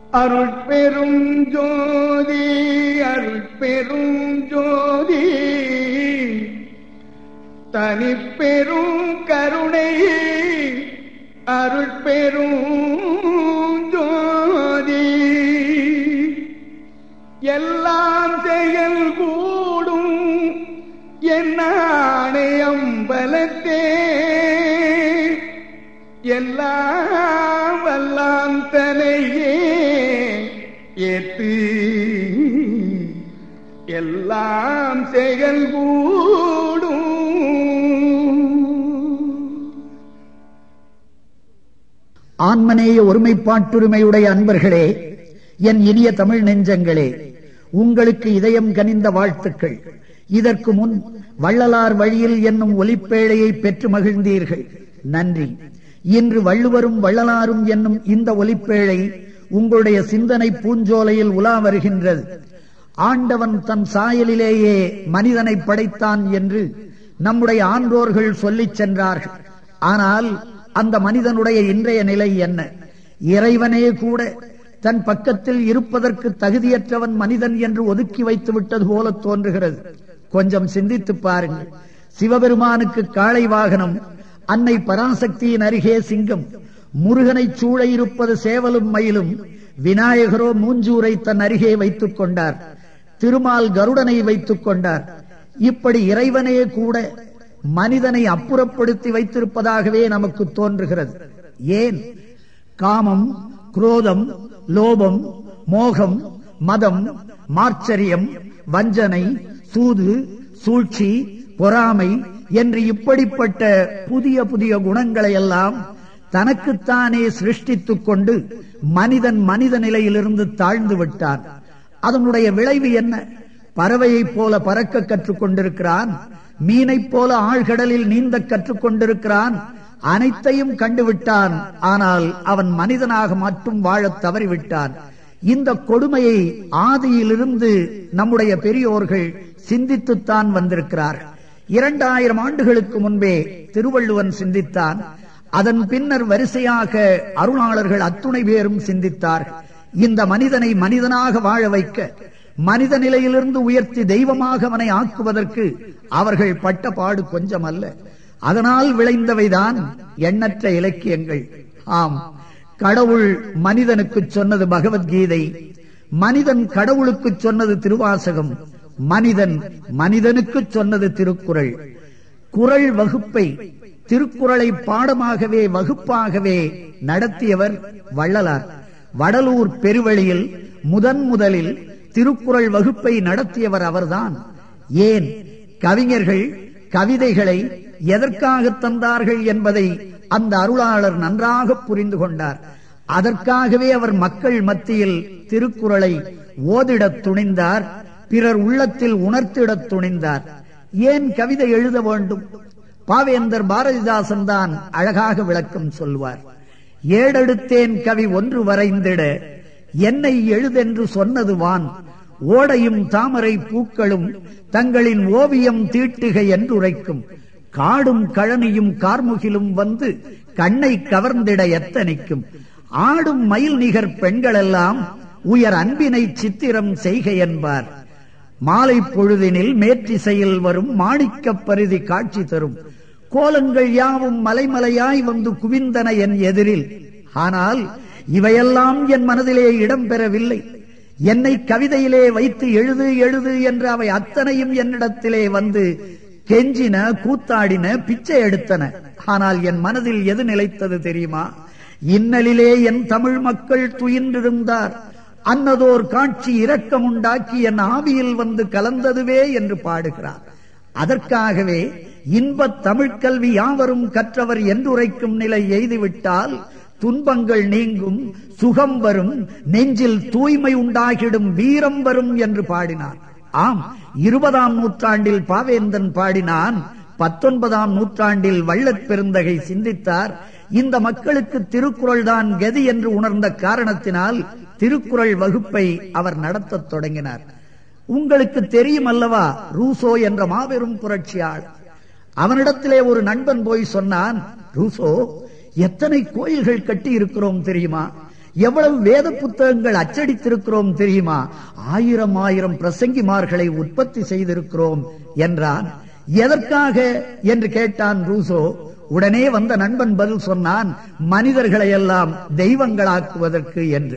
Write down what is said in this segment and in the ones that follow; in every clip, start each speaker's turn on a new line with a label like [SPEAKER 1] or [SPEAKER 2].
[SPEAKER 1] அருட்பெரும் ஜோதி அருட்பெரும் ஜோதி தனிப்பெரும் கருணை அருட்பெரும் ஜோதி எல்லாம் செயல் கூடும் என்னாணையம் பலத்தே எல்லாம் வல்லாம் தலையே ஏத்து எல்லாம் செயல் கூடும்
[SPEAKER 2] ஆன்மநேய ஒருமைப்பாட்டுரிமையுடைய அன்பர்களே என் இனிய தமிழ் நெஞ்சங்களே உங்களுக்கு இதயம் கனிந்த வாழ்த்துக்கள் இதற்கு முன் வள்ளலார் வழியில் என்னும் ஒலிப்பேழையை பெற்று மகிழ்ந்தீர்கள் நன்றி இன்று வள்ளுவரும் வள்ளலாரும் என்னும் இந்த ஒலிப்பேழை உங்களுடைய சிந்தனை பூஞ்சோலையில் உலா வருகின்றது ஆண்டவன் தன் சாயலிலேயே மனிதனை படைத்தான் என்று நம்முடைய ஆன்றோர்கள் சொல்லிச் சென்றார்கள் ஆனால் அந்த மனிதனுடைய இன்றைய நிலை என்ன இறைவனே கூட தன் பக்கத்தில் இருப்பதற்கு தகுதியற்றவன் மனிதன் என்று ஒதுக்கி வைத்து விட்டது போல தோன்றுகிறது கொஞ்சம் சிந்தித்து பாருங்கள் சிவபெருமானுக்கு காளை வாகனம் அன்னை பராசக்தியின் அருகே சிங்கம் முருகனை சூழ இருப்பது சேவலும் மயிலும் விநாயகரோ மூஞ்சூரை தன் அருகே வைத்துக் கொண்டார் திருமால் கருடனை வைத்துக் கொண்டார் இப்படி இறைவனே கூட மனிதனை அப்புறப்படுத்தி வைத்திருப்பதாகவே நமக்கு தோன்றுகிறது ஏன் காமம் குரோதம் லோபம் மோகம் மதம் மார்ச்சரியம் வஞ்சனை சூது சூழ்ச்சி பொறாமை என்று இப்படிப்பட்ட புதிய புதிய குணங்களை எல்லாம் தனக்குத்தானே சிருஷ்டித்துக் கொண்டு மனிதன் மனித நிலையிலிருந்து தாழ்ந்து விட்டான் அதனுடைய விளைவு என்ன பறவையைப் போல பறக்க கற்றுக் கொண்டிருக்கிறான் மீனைப் போல ஆழ்கடலில் நீந்த கற்றுக் கொண்டிருக்கிறான் அனைத்தையும் கண்டுவிட்டான் ஆனால் அவன் மனிதனாக மட்டும் வாழத் தவறிவிட்டான் இந்த கொடுமையை ஆதியிலிருந்து நம்முடைய பெரியோர்கள் சிந்தித்துத்தான் வந்திருக்கிறார்கள் இரண்டாயிரம் ஆண்டுகளுக்கு முன்பே திருவள்ளுவன் சிந்தித்தான் அதன் பின்னர் வரிசையாக அருளாளர்கள் அத்துணை பேரும் சிந்தித்தார்கள் இந்த மனிதனை மனிதனாக வாழ வைக்க மனித நிலையிலிருந்து உயர்த்தி தெய்வமாக அவனை ஆக்குவதற்கு அவர்கள் பட்ட பாடு கொஞ்சம் அல்ல அதனால் விளைந்தவைதான் எண்ணற்ற இலக்கியங்கள் ஆம் கடவுள் மனிதனுக்கு சொன்னது பகவத்கீதை மனிதன் கடவுளுக்கு சொன்னது திருவாசகம் மனிதன் மனிதனுக்கு சொன்னது திருக்குறள் குரல் வகுப்பை திருக்குறளை பாடமாகவே வகுப்பாகவே நடத்தியவர் வள்ளலார் வடலூர் பெருவழியில் முதன் முதலில் திருக்குறள் வகுப்பை நடத்தியவர் அவர்தான் ஏன் கவிஞர்கள் கவிதைகளை எதற்காக தந்தார்கள் என்பதை அந்த அருளாளர் நன்றாக புரிந்து கொண்டார் அதற்காகவே அவர் மக்கள் மத்தியில் திருக்குறளை ஓதிடத் துணிந்தார் பிறர் உள்ளத்தில் உணர்த்திடத் துணிந்தார் ஏன் கவிதை எழுத வேண்டும் பாவேந்தர் பாரதிதாசன் தான் அழகாக விளக்கம் சொல்வார் ஏடெடுத்தேன் கவி ஒன்று வரைந்திட என்னை எழுதென்று சொன்னது வான் ஓடையும் தாமரை பூக்களும் தங்களின் ஓவியம் தீட்டுக என்றுரைக்கும் காடும் கழனியும் கார்முகிலும் வந்து கண்ணை கவர்ந்திட எத்தனிக்கும் ஆடும் மயில் நிகர் பெண்களெல்லாம் உயர் அன்பினை சித்திரம் செய்க என்பார் மாலை பொழுதினில் மேற்றிசையில் வரும் மாணிக்கப் பரிதி காட்சி தரும் கோலங்கள் யாவும் மலைமலையாய் வந்து குவிந்தன என் எதிரில் ஆனால் இவையெல்லாம் என் மனதிலே இடம்பெறவில்லை என்னை கவிதையிலே வைத்து எழுது எழுது என்று அவை அத்தனையும் என்னிடத்திலே வந்து கெஞ்சின கூத்தாடின பிச்சை எடுத்தன ஆனால் என் மனதில் எது நிலைத்தது தெரியுமா இன்னலிலே என் தமிழ் மக்கள் துயின்றிருந்தார் அன்னதோர் காட்சி இரக்கம் உண்டாக்கி என் ஆவியில் வந்து கலந்ததுவே என்று பாடுகிறார் அதற்காகவே இன்பத் தமிழ்க்கல்வி யாவரும் கற்றவர் என்றுரைக்கும் நிலை எய்துவிட்டால் துன்பங்கள் நீங்கும் சுகம் வரும் நெஞ்சில் தூய்மை உண்டாகிடும் வீரம் வரும் என்று பாடினார் ஆம் இருபதாம் நூற்றாண்டில் பாவேந்தன் பாடினான் பத்தொன்பதாம் நூற்றாண்டில் வள்ளற் பெருந்தகை சிந்தித்தார் இந்த மக்களுக்கு திருக்குறள் தான் கதி என்று உணர்ந்த காரணத்தினால் திருக்குறள் வகுப்பை அவர் நடத்தத் தொடங்கினார் உங்களுக்கு தெரியும் அல்லவா ரூசோ என்ற மாபெரும் புரட்சியாளர் அவனிடத்திலே ஒரு நண்பன் போய் சொன்னான் ரூசோ எத்தனை கோயில்கள் கட்டி இருக்கிறோம் தெரியுமா எவ்வளவு வேத புத்தகங்கள் அச்சடித்திருக்கிறோம் தெரியுமா ஆயிரம் ஆயிரம் பிரசங்கிமார்களை உற்பத்தி செய்திருக்கிறோம் என்றான் எதற்காக என்று கேட்டான் ரூசோ உடனே வந்த நண்பன் பதில் சொன்னான் மனிதர்களை எல்லாம் தெய்வங்களாக்குவதற்கு என்று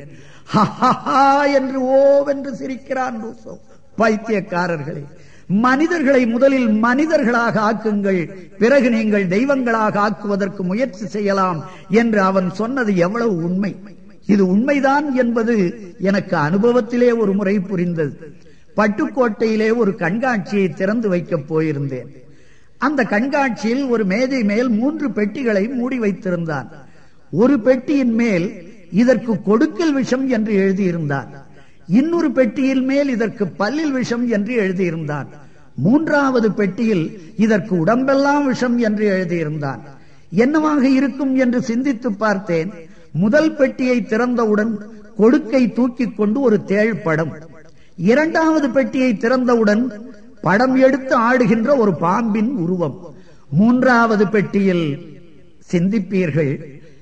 [SPEAKER 2] ஹஹஹா என்று ஓவென்று சிரிக்கிறான் ரூசோ பைத்தியக்காரர்களே மனிதர்களை முதலில் மனிதர்களாக ஆக்குங்கள் பிறகு நீங்கள் தெய்வங்களாக ஆக்குவதற்கு முயற்சி செய்யலாம் என்று அவன் சொன்னது எவ்வளவு உண்மை இது உண்மைதான் என்பது எனக்கு அனுபவத்திலே ஒரு முறை புரிந்தது பட்டுக்கோட்டையிலே ஒரு கண்காட்சியை திறந்து வைக்கப் போயிருந்தேன் அந்த கண்காட்சியில் ஒரு மேஜை மேல் மூன்று பெட்டிகளை மூடி வைத்திருந்தான் ஒரு பெட்டியின் மேல் இதற்கு கொடுக்கல் விஷம் என்று எழுதியிருந்தான் இன்னொரு பெட்டியில் மேல் இதற்கு பல்லில் விஷம் என்று எழுதியிருந்தான் மூன்றாவது பெட்டியில் இதற்கு உடம்பெல்லாம் விஷம் என்று எழுதியிருந்தான் என்னவாக இருக்கும் என்று சிந்தித்து பார்த்தேன் முதல் பெட்டியை திறந்தவுடன் கொடுக்கை தூக்கிக் கொண்டு ஒரு தேள் படம் இரண்டாவது பெட்டியை திறந்தவுடன் படம் எடுத்து ஆடுகின்ற ஒரு பாம்பின் உருவம் மூன்றாவது பெட்டியில் சிந்திப்பீர்கள்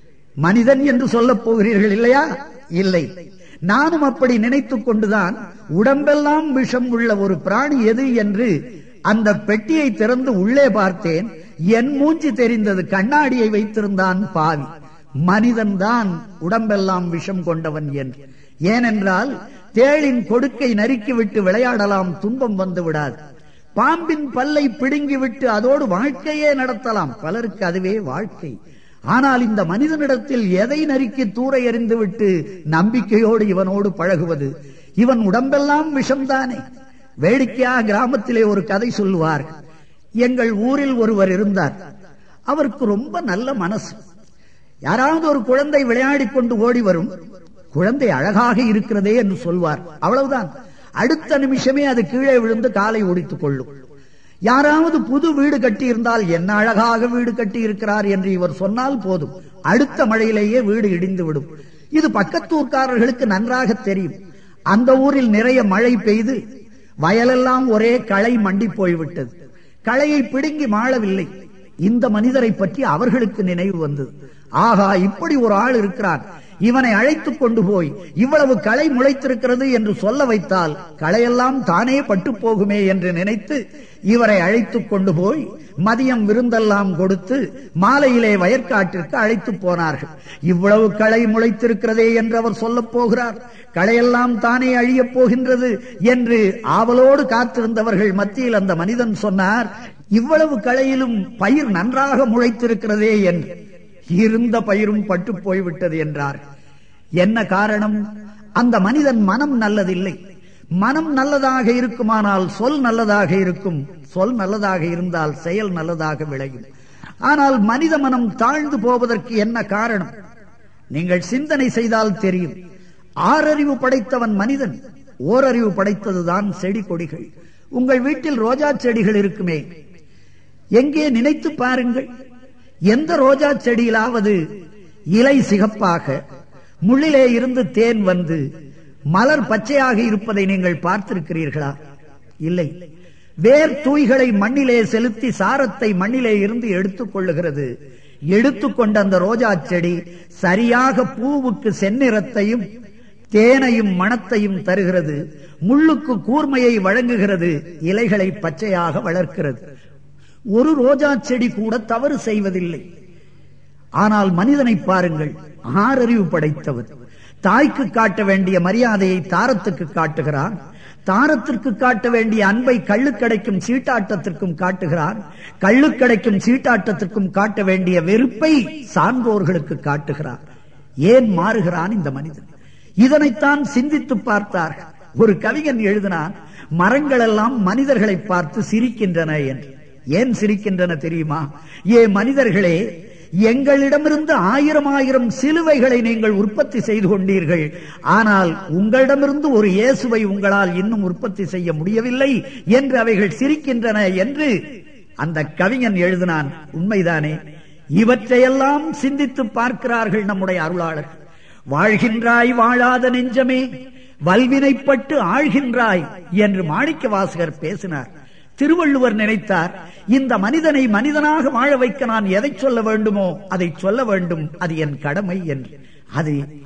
[SPEAKER 2] மனிதன் என்று சொல்லப் போகிறீர்கள் இல்லையா இல்லை நானும் அப்படி நினைத்துக் கொண்டுதான் உடம்பெல்லாம் விஷம் உள்ள ஒரு பிராணி எது என்று அந்த பெட்டியை திறந்து உள்ளே பார்த்தேன் என் மூஞ்சி தெரிந்தது கண்ணாடியை வைத்திருந்தான் பாவி மனிதன்தான் உடம்பெல்லாம் விஷம் கொண்டவன் என்று ஏனென்றால் தேளின் கொடுக்கை நறுக்கிவிட்டு விளையாடலாம் துன்பம் வந்து விடாது பாம்பின் பல்லை பிடுங்கிவிட்டு அதோடு வாழ்க்கையே நடத்தலாம் பலருக்கு அதுவே வாழ்க்கை ஆனால் இந்த மனிதனிடத்தில் எதை நறுக்கி தூர எறிந்துவிட்டு நம்பிக்கையோடு இவனோடு பழகுவது இவன் உடம்பெல்லாம் விஷம்தானே வேடிக்கையா கிராமத்திலே ஒரு கதை சொல்லுவார் எங்கள் ஊரில் ஒருவர் இருந்தார் அவருக்கு ரொம்ப நல்ல மனசு யாராவது ஒரு குழந்தை விளையாடி கொண்டு ஓடி வரும் குழந்தை அழகாக இருக்கிறதே என்று சொல்வார் அவ்வளவுதான் அடுத்த நிமிஷமே அது கீழே விழுந்து காலை ஒடித்துக் கொள்ளும் யாராவது புது வீடு கட்டி இருந்தால் என்ன அழகாக வீடு கட்டி இருக்கிறார் என்று இவர் சொன்னால் போதும் அடுத்த மழையிலேயே வீடு இடிந்து விடும் இது பக்கத்தூர்க்காரர்களுக்கு நன்றாக தெரியும் அந்த ஊரில் நிறைய மழை பெய்து வயலெல்லாம் ஒரே களை மண்டி போய்விட்டது களையை பிடுங்கி மாளவில்லை இந்த மனிதரை பற்றி அவர்களுக்கு நினைவு வந்தது ஆகா இப்படி ஒரு ஆள் இருக்கிறான் இவனை அழைத்துக் கொண்டு போய் இவ்வளவு களை முளைத்திருக்கிறது என்று சொல்ல வைத்தால் களையெல்லாம் தானே பட்டு போகுமே என்று நினைத்து இவரை அழைத்துக் கொண்டு போய் மதியம் விருந்தெல்லாம் கொடுத்து மாலையிலே வயற்காட்டிற்கு அழைத்து போனார்கள் இவ்வளவு களை முளைத்திருக்கிறதே என்று அவர் சொல்லப் போகிறார் களையெல்லாம் தானே அழியப் போகின்றது என்று ஆவலோடு காத்திருந்தவர்கள் மத்தியில் அந்த மனிதன் சொன்னார் இவ்வளவு களையிலும் பயிர் நன்றாக முளைத்திருக்கிறதே என்று இருந்த பயிரும் பட்டு போய்விட்டது என்றார் என்ன காரணம் அந்த மனிதன் மனம் நல்லதில்லை மனம் நல்லதாக இருக்குமானால் சொல் நல்லதாக இருக்கும் சொல் நல்லதாக இருந்தால் செயல் நல்லதாக விளையும் ஆனால் மனித மனம் தாழ்ந்து போவதற்கு என்ன காரணம் நீங்கள் சிந்தனை செய்தால் தெரியும் ஆறறிவு படைத்தவன் மனிதன் ஓரறிவு படைத்ததுதான் செடி கொடிகள் உங்கள் வீட்டில் ரோஜா செடிகள் இருக்குமே எங்கே நினைத்து பாருங்கள் எந்த ரோஜா செடியிலாவது இலை சிகப்பாக முள்ளிலே இருந்து தேன் வந்து மலர் பச்சையாக இருப்பதை நீங்கள் பார்த்திருக்கிறீர்களா இல்லை வேர் தூய்களை மண்ணிலே செலுத்தி சாரத்தை மண்ணிலே இருந்து எடுத்துக் கொள்ளுகிறது எடுத்துக்கொண்ட அந்த ரோஜா செடி சரியாக பூவுக்கு செந்நிறத்தையும் தேனையும் மணத்தையும் தருகிறது முள்ளுக்கு கூர்மையை வழங்குகிறது இலைகளை பச்சையாக வளர்க்கிறது ஒரு ரோஜா செடி கூட தவறு செய்வதில்லை ஆனால் மனிதனை பாருங்கள் ஆறறிவு படைத்தவர் தாய்க்கு காட்ட வேண்டிய மரியாதையை தாரத்துக்கு காட்டுகிறான் தாரத்திற்கு காட்ட வேண்டிய அன்பை கள்ளுக்கடைக்கும் சீட்டாட்டத்திற்கும் காட்டுகிறான் கள்ளுக்கடைக்கும் சீட்டாட்டத்திற்கும் காட்ட வேண்டிய வெறுப்பை சான்றோர்களுக்கு காட்டுகிறான் ஏன் மாறுகிறான் இந்த மனிதன் இதனைத்தான் சிந்தித்து பார்த்தார் ஒரு கவிஞன் எழுதினான் மரங்கள் எல்லாம் மனிதர்களை பார்த்து சிரிக்கின்றன என்று ஏன் சிரிக்கின்றன தெரியுமா ஏ மனிதர்களே எங்களிடமிருந்து ஆயிரம் ஆயிரம் சிலுவைகளை நீங்கள் உற்பத்தி செய்து கொண்டீர்கள் ஆனால் உங்களிடமிருந்து ஒரு இயேசுவை உங்களால் இன்னும் உற்பத்தி செய்ய முடியவில்லை என்று அவைகள் சிரிக்கின்றன என்று அந்த கவிஞன் எழுதினான் உண்மைதானே இவற்றையெல்லாம் சிந்தித்து பார்க்கிறார்கள் நம்முடைய அருளாளர் வாழ்கின்றாய் வாழாத நெஞ்சமே வல்வினைப்பட்டு ஆழ்கின்றாய் என்று மாணிக்க வாசகர் பேசினார் திருவள்ளுவர் நினைத்தார் இந்த மனிதனை மனிதனாக வாழ வைக்க நான் எதை சொல்ல வேண்டுமோ அதை சொல்ல வேண்டும் அது என் கடமை என்று அது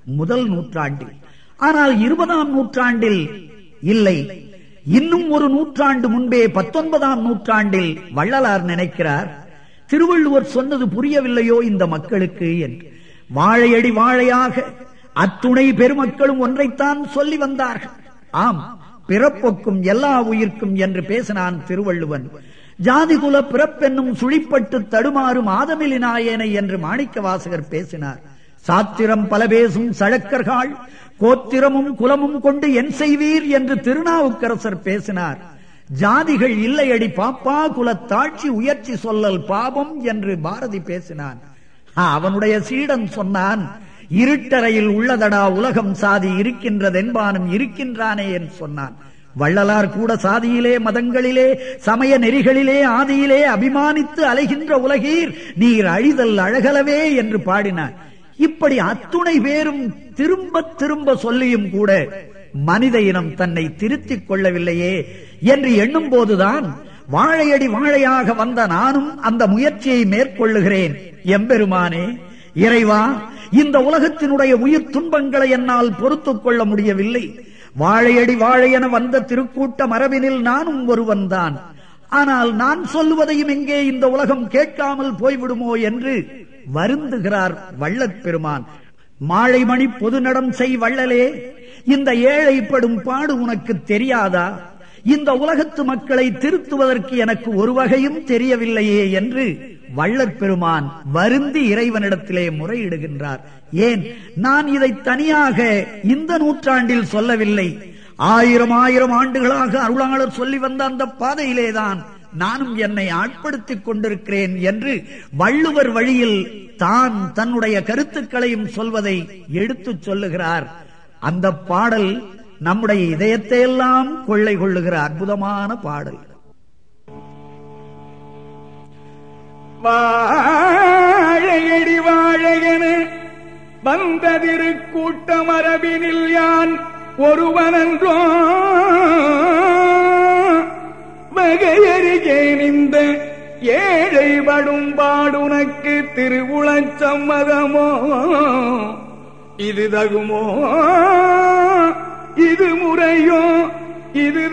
[SPEAKER 2] முதல் நூற்றாண்டில் ஆனால் இருபதாம் நூற்றாண்டில் இல்லை இன்னும் ஒரு நூற்றாண்டு முன்பே பத்தொன்பதாம் நூற்றாண்டில் வள்ளலார் நினைக்கிறார் திருவள்ளுவர் சொன்னது புரியவில்லையோ இந்த மக்களுக்கு என்று வாழையடி வாழையாக அத்துணை பெருமக்களும் ஒன்றைத்தான் சொல்லி வந்தார்கள் ஆம் பிறப்பொக்கும் எல்லா உயிர்க்கும் என்று பேசினான் திருவள்ளுவன் ஜாதிகுல பிறப்பென்னும் சுழிப்பட்டு தடுமாறும் ஆதமிலினாயேனை என்று மாணிக்க வாசகர் பேசினார் சாத்திரம் பல பேசும் சழக்கர்கள் கோத்திரமும் குலமும் கொண்டு என் செய்வீர் என்று திருநாவுக்கரசர் பேசினார் ஜாதிகள் இல்லையடி பாப்பா குலத்தாட்சி உயர்ச்சி சொல்லல் பாவம் என்று பாரதி பேசினான் அவனுடைய சீடன் சொன்னான் இருட்டறையில் உள்ளதடா உலகம் சாதி இருக்கின்றதென்பானும் இருக்கின்றானே என்று சொன்னான் வள்ளலார் கூட சாதியிலே மதங்களிலே சமய நெறிகளிலே ஆதியிலே அபிமானித்து அலைகின்ற உலகீர் நீர் அழிதல் அழகலவே என்று பாடினார் இப்படி அத்துணை பேரும் திரும்ப திரும்ப சொல்லியும் கூட மனித இனம் தன்னை திருத்திக் கொள்ளவில்லையே என்று எண்ணும் போதுதான் வாழையடி வாழையாக வந்த நானும் அந்த முயற்சியை மேற்கொள்ளுகிறேன் எம்பெருமானே இறைவா இந்த உலகத்தினுடைய உயிர் துன்பங்களை என்னால் பொறுத்துக் கொள்ள முடியவில்லை வாழையடி வாழையென வந்த திருக்கூட்ட மரபினில் நானும் ஒருவன்தான் ஆனால் நான் சொல்லுவதையும் எங்கே இந்த உலகம் கேட்காமல் போய்விடுமோ என்று வருந்துகிறார் வள்ளற் பெருமான் மாழைமணி பொது நடம் செய் வள்ளலே இந்த ஏழைப்படும் பாடு உனக்கு தெரியாதா இந்த உலகத்து மக்களை திருத்துவதற்கு எனக்கு ஒரு வகையும் தெரியவில்லையே என்று வள்ளற் பெருமான் வருந்தி இறைவனிடத்திலே முறையிடுகின்றார் ஏன் நான் இதை தனியாக இந்த நூற்றாண்டில் சொல்லவில்லை ஆயிரம் ஆயிரம் ஆண்டுகளாக அருளாளர் சொல்லி வந்த அந்த பாதையிலேதான் நானும் என்னை ஆட்படுத்திக் கொண்டிருக்கிறேன் என்று வள்ளுவர் வழியில் தான் தன்னுடைய கருத்துக்களையும் சொல்வதை எடுத்துச் சொல்லுகிறார் அந்த பாடல் நம்முடைய இதயத்தை எல்லாம் கொள்ளை கொள்ளுகிற அற்புதமான பாடல்
[SPEAKER 1] வாழையடி வாழையன வந்ததிரு கூட்ட மரபினில் யான் ஒருவனன்றோ வகையறிகேன் இந்த ஏழை படும் பாடுனக்கு திருவுளச் சம்மதமோ இது தகுமோ இது முறையோ இது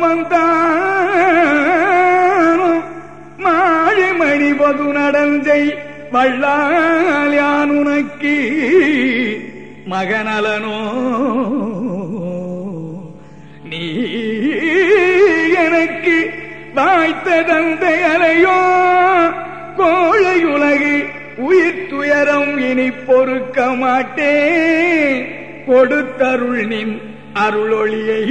[SPEAKER 1] தருமந்தானோ மாழிமணி பொது நடஞ்சை வள்ளால் யான் உனக்கு மகனலனோ நீ எனக்கு வாய்த்த தந்தை அலையோ கோழை உலகு உயிர் துயரம் இனி பொறுக்க மாட்டேன் கொடுத்தருள் நின் அருளொளியை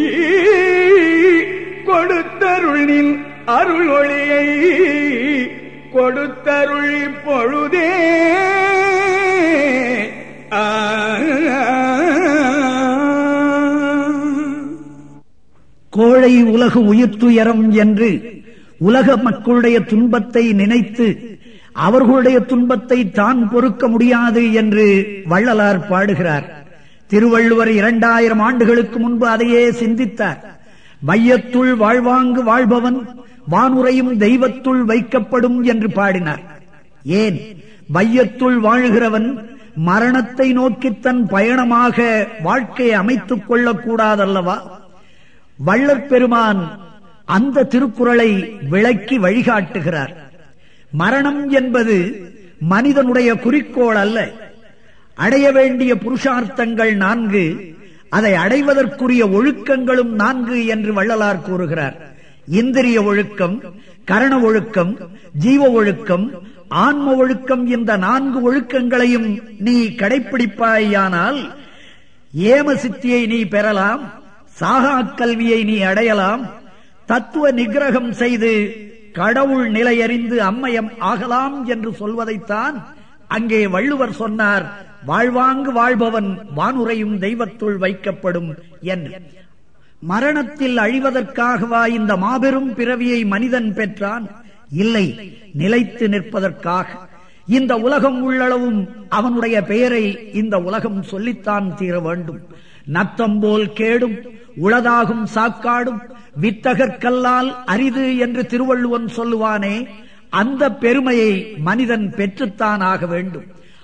[SPEAKER 1] கொடுத்தருள் நின் அருளொளியை கொடுத்தருள் பொழுதே ஆ
[SPEAKER 2] கோழை உலகு உயிர்த்துயரம் என்று உலக மக்களுடைய துன்பத்தை நினைத்து அவர்களுடைய துன்பத்தை தான் பொறுக்க முடியாது என்று வள்ளலார் பாடுகிறார் திருவள்ளுவர் இரண்டாயிரம் ஆண்டுகளுக்கு முன்பு அதையே சிந்தித்தார் வையத்துள் வாழ்வாங்கு வாழ்பவன் வானுரையும் தெய்வத்துள் வைக்கப்படும் என்று பாடினார் ஏன் வையத்துள் வாழ்கிறவன் மரணத்தை நோக்கி தன் பயணமாக வாழ்க்கையை அமைத்துக் கொள்ளக்கூடாதல்லவா வள்ளற் பெருமான் அந்த திருக்குறளை விளக்கி வழிகாட்டுகிறார் மரணம் என்பது மனிதனுடைய குறிக்கோள் அல்ல அடைய வேண்டிய புருஷார்த்தங்கள் நான்கு அதை அடைவதற்குரிய ஒழுக்கங்களும் நான்கு என்று வள்ளலார் கூறுகிறார் இந்திரிய ஒழுக்கம் கரண ஒழுக்கம் ஜீவ ஒழுக்கம் ஆன்ம ஒழுக்கம் இந்த நான்கு ஒழுக்கங்களையும் நீ கடைப்பிடிப்பாயானால் ஏம சித்தியை நீ பெறலாம் சாகா கல்வியை நீ அடையலாம் தத்துவ நிகிரகம் செய்து கடவுள் நிலையறிந்து அம்மயம் ஆகலாம் என்று சொல்வதைத்தான் அங்கே வள்ளுவர் சொன்னார் வாழ்வாங்கு வாழ்பவன் வானுரையும் தெய்வத்துள் வைக்கப்படும் என்று மரணத்தில் அழிவதற்காகவா இந்த மாபெரும் பிறவியை மனிதன் பெற்றான் இல்லை நிலைத்து நிற்பதற்காக இந்த உலகம் உள்ளளவும் அவனுடைய பெயரை இந்த உலகம் சொல்லித்தான் தீர வேண்டும் நத்தம் போல் கேடும் உளதாகும் சாக்காடும் வித்தகற்கல்லால் அரிது என்று திருவள்ளுவன் சொல்லுவானே அந்த பெருமையை மனிதன் பெற்றுத்தான் ஆக வேண்டும்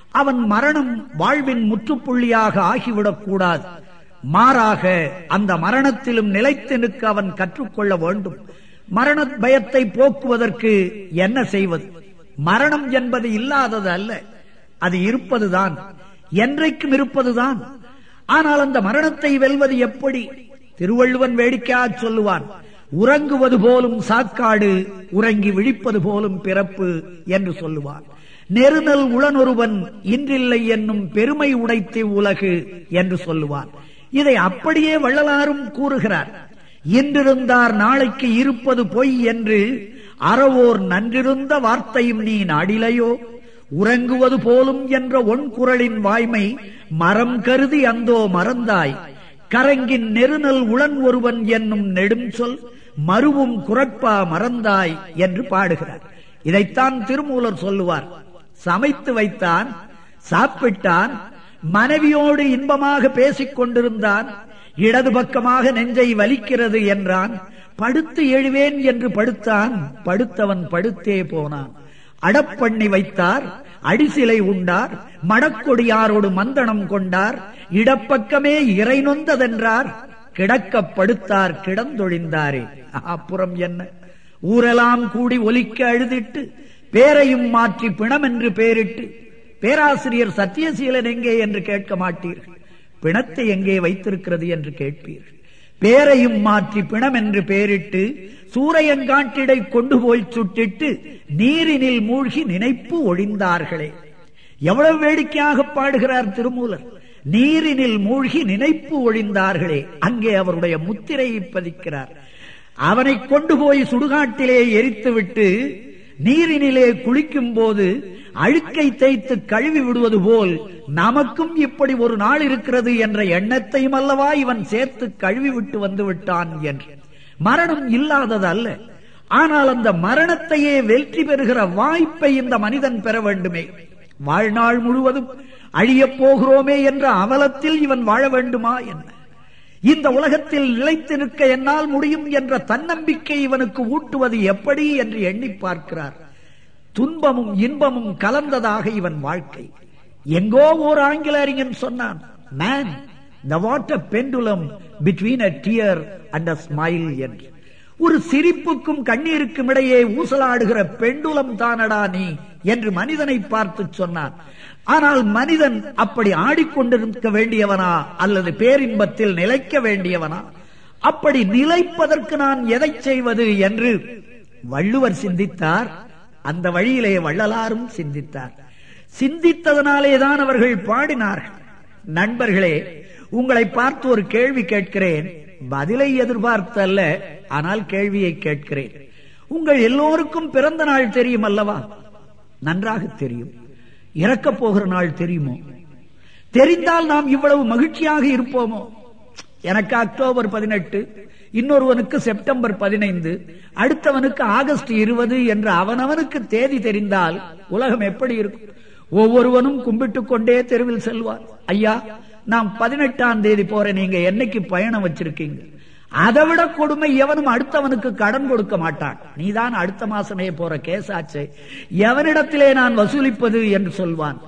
[SPEAKER 2] அவன் மரணம் வாழ்வின் முற்றுப்புள்ளியாக ஆகிவிடக் கூடாது மாறாக அந்த மரணத்திலும் நிலைத்து நிற்க அவன் கற்றுக்கொள்ள வேண்டும் மரண பயத்தை போக்குவதற்கு என்ன செய்வது மரணம் என்பது இல்லாதது அல்ல அது இருப்பதுதான் என்றைக்கும் இருப்பதுதான் ஆனால் அந்த மரணத்தை வெல்வது எப்படி திருவள்ளுவன் வேடிக்கையா சொல்லுவான் உறங்குவது போலும் சாக்காடு உறங்கி விழிப்பது போலும் பிறப்பு என்று சொல்லுவான் நெருநல் உளனொருவன் இன்றில்லை என்னும் பெருமை உடைத்து உலகு என்று சொல்லுவான் இதை அப்படியே வள்ளலாரும் கூறுகிறார் இன்றிருந்தார் நாளைக்கு இருப்பது பொய் என்று அறவோர் நன்றிருந்த வார்த்தையும் நீ நாடிலையோ உறங்குவது போலும் என்ற ஒன் குரலின் வாய்மை மரம் கருதி அந்தோ மறந்தாய் கரங்கின் நெருநல் உளன் ஒருவன் என்னும் நெடும் சொல் மறுவும் குரட்பா மறந்தாய் என்று பாடுகிறார் இதைத்தான் திருமூலர் சொல்லுவார் சமைத்து வைத்தான் சாப்பிட்டான் மனைவியோடு இன்பமாக பேசிக் கொண்டிருந்தான் இடது பக்கமாக நெஞ்சை வலிக்கிறது என்றான் படுத்து எழுவேன் என்று படுத்தான் படுத்தவன் படுத்தே போனான் அடப்பண்ணி வைத்தார் அடிசிலை உண்டார் மடக்கொடியாரோடு மந்தனம் கொண்டார் இடப்பக்கமே இறை நொந்ததென்றார் கிடக்கப் படுத்தார் கிடந்தொழிந்தாரே அப்புறம் என்ன ஊரெல்லாம் கூடி ஒலிக்க அழுதிட்டு பேரையும் மாற்றி பிணம் என்று பேரிட்டு பேராசிரியர் சத்தியசீலன் எங்கே என்று கேட்க மாட்டீர்கள் பிணத்தை எங்கே வைத்திருக்கிறது என்று கேட்பீர்கள் பேரையும் மாற்றி பிணம் என்று பேரிட்டு சூரையங்காட்டிடை கொண்டு போய் சுட்டிட்டு நீரினில் மூழ்கி நினைப்பு ஒழிந்தார்களே எவ்வளவு வேடிக்கையாக பாடுகிறார் திருமூலர் நீரினில் மூழ்கி நினைப்பு ஒழிந்தார்களே அங்கே அவருடைய முத்திரையை பதிக்கிறார் அவனை கொண்டு போய் சுடுகாட்டிலே எரித்துவிட்டு நீரினிலே குளிக்கும் போது அழுக்கை தேய்த்து கழுவி விடுவது போல் நமக்கும் இப்படி ஒரு நாள் இருக்கிறது என்ற எண்ணத்தையும் அல்லவா இவன் சேர்த்து கழுவி விட்டு வந்து விட்டான் என்று மரணம் இல்லாதது அல்ல ஆனால் அந்த மரணத்தையே வெற்றி பெறுகிற வாய்ப்பை இந்த மனிதன் பெற வேண்டுமே வாழ்நாள் முழுவதும் அழியப் போகிறோமே என்ற அவலத்தில் இவன் வாழ வேண்டுமா என்ன இந்த உலகத்தில் நிலைத்து நிற்க என்னால் முடியும் என்ற தன்னம்பிக்கை இவனுக்கு ஊட்டுவது எப்படி என்று எண்ணி பார்க்கிறார் துன்பமும் இன்பமும் கலந்ததாக இவன் வாழ்க்கை எங்கோ ஓர் ஆங்கில அறிஞன் சொன்னான் man the water pendulum between a tear and a smile என்று ஒரு சிரிப்புக்கும் கண்ணீருக்கும் இடையே ஊசலாடுகிற பெண்டுலம் தானடா நீ என்று மனிதனை பார்த்து சொன்னான் ஆனால் மனிதன் அப்படி ஆடிக்கொண்டிருக்க வேண்டியவனா அல்லது பேரின்பத்தில் நிலைக்க வேண்டியவனா அப்படி நிலைப்பதற்கு நான் எதை செய்வது என்று வள்ளுவர் சிந்தித்தார் அந்த வழியிலே வள்ளலாரும் சிந்தித்தார் சிந்தித்ததனாலே தான் அவர்கள் பாடினார்கள் நண்பர்களே உங்களை பார்த்து ஒரு கேள்வி கேட்கிறேன் பதிலை எதிர்பார்த்தல்ல ஆனால் கேள்வியை கேட்கிறேன் உங்கள் எல்லோருக்கும் பிறந்த நாள் தெரியும் அல்லவா நன்றாக தெரியும் இறக்கப் போகிற நாள் தெரியுமோ தெரிந்தால் நாம் இவ்வளவு மகிழ்ச்சியாக இருப்போமோ எனக்கு அக்டோபர் பதினெட்டு இன்னொருவனுக்கு செப்டம்பர் பதினைந்து அடுத்தவனுக்கு ஆகஸ்ட் இருபது என்று அவனவனுக்கு தேதி தெரிந்தால் உலகம் எப்படி இருக்கும் ஒவ்வொருவனும் கும்பிட்டுக் கொண்டே தெருவில் செல்வார் ஐயா நான் பதினெட்டாம் தேதி போறேன் நீங்க என்னைக்கு பயணம் வச்சிருக்கீங்க அதை விட கொடுமை எவனும் அடுத்தவனுக்கு கடன் கொடுக்க மாட்டான் நீதான் அடுத்த மாசமே போற கேசாச்சு எவனிடத்திலே நான் வசூலிப்பது என்று சொல்வான்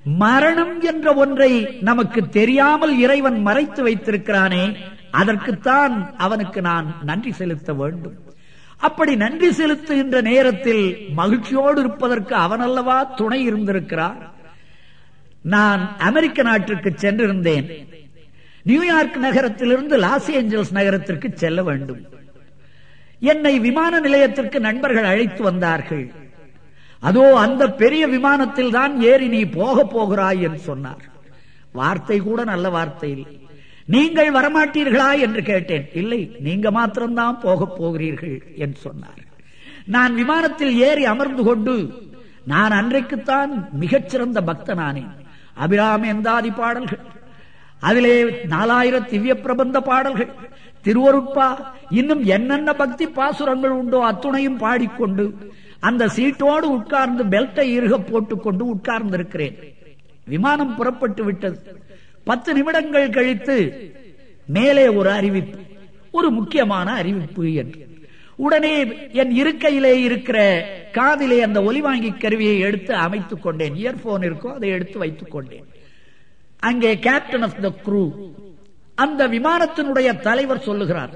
[SPEAKER 2] மரணம் என்ற ஒன்றை நமக்கு தெரியாமல் இறைவன் மறைத்து வைத்திருக்கிறானே அதற்குத்தான் அவனுக்கு நான் நன்றி செலுத்த வேண்டும் அப்படி நன்றி செலுத்துகின்ற நேரத்தில் மகிழ்ச்சியோடு இருப்பதற்கு அவனல்லவா துணை இருந்திருக்கிறார் நான் அமெரிக்க நாட்டிற்கு சென்றிருந்தேன் நியூயார்க் நகரத்திலிருந்து லாஸ் ஏஞ்சல்ஸ் நகரத்திற்கு செல்ல வேண்டும் என்னை விமான நிலையத்திற்கு நண்பர்கள் அழைத்து வந்தார்கள் அதோ அந்த பெரிய விமானத்தில் தான் ஏறி நீ போக போகிறாய் என்று சொன்னார் வார்த்தை கூட நல்ல வார்த்தை இல்லை நீங்கள் வரமாட்டீர்களா என்று கேட்டேன் இல்லை நீங்க மாத்திரம்தான் போக போகிறீர்கள் என்று சொன்னார் நான் விமானத்தில் ஏறி அமர்ந்து கொண்டு நான் அன்றைக்குத்தான் மிகச்சிறந்த பக்தனானேன் அபிராம எந்தாதி பாடல்கள் அதிலே நாலாயிரம் திவ்ய பிரபந்த பாடல்கள் திருவருட்பா இன்னும் என்னென்ன பக்தி பாசுரங்கள் உண்டோ அத்துணையும் பாடிக்கொண்டு அந்த சீட்டோடு உட்கார்ந்து பெல்ட்டை இறுக போட்டுக்கொண்டு உட்கார்ந்து இருக்கிறேன் விமானம் புறப்பட்டு விட்டது பத்து நிமிடங்கள் கழித்து மேலே ஒரு அறிவிப்பு ஒரு முக்கியமான அறிவிப்பு என்று உடனே என் இருக்கையிலே இருக்கிற காதிலே அந்த ஒலிவாங்கி கருவியை எடுத்து அமைத்துக் கொண்டேன் இயர்போன் இருக்கோ அதை எடுத்து வைத்துக் கொண்டேன் அங்கே கேப்டன் ஆஃப் த க்ரூ அந்த விமானத்தினுடைய தலைவர் சொல்லுகிறார்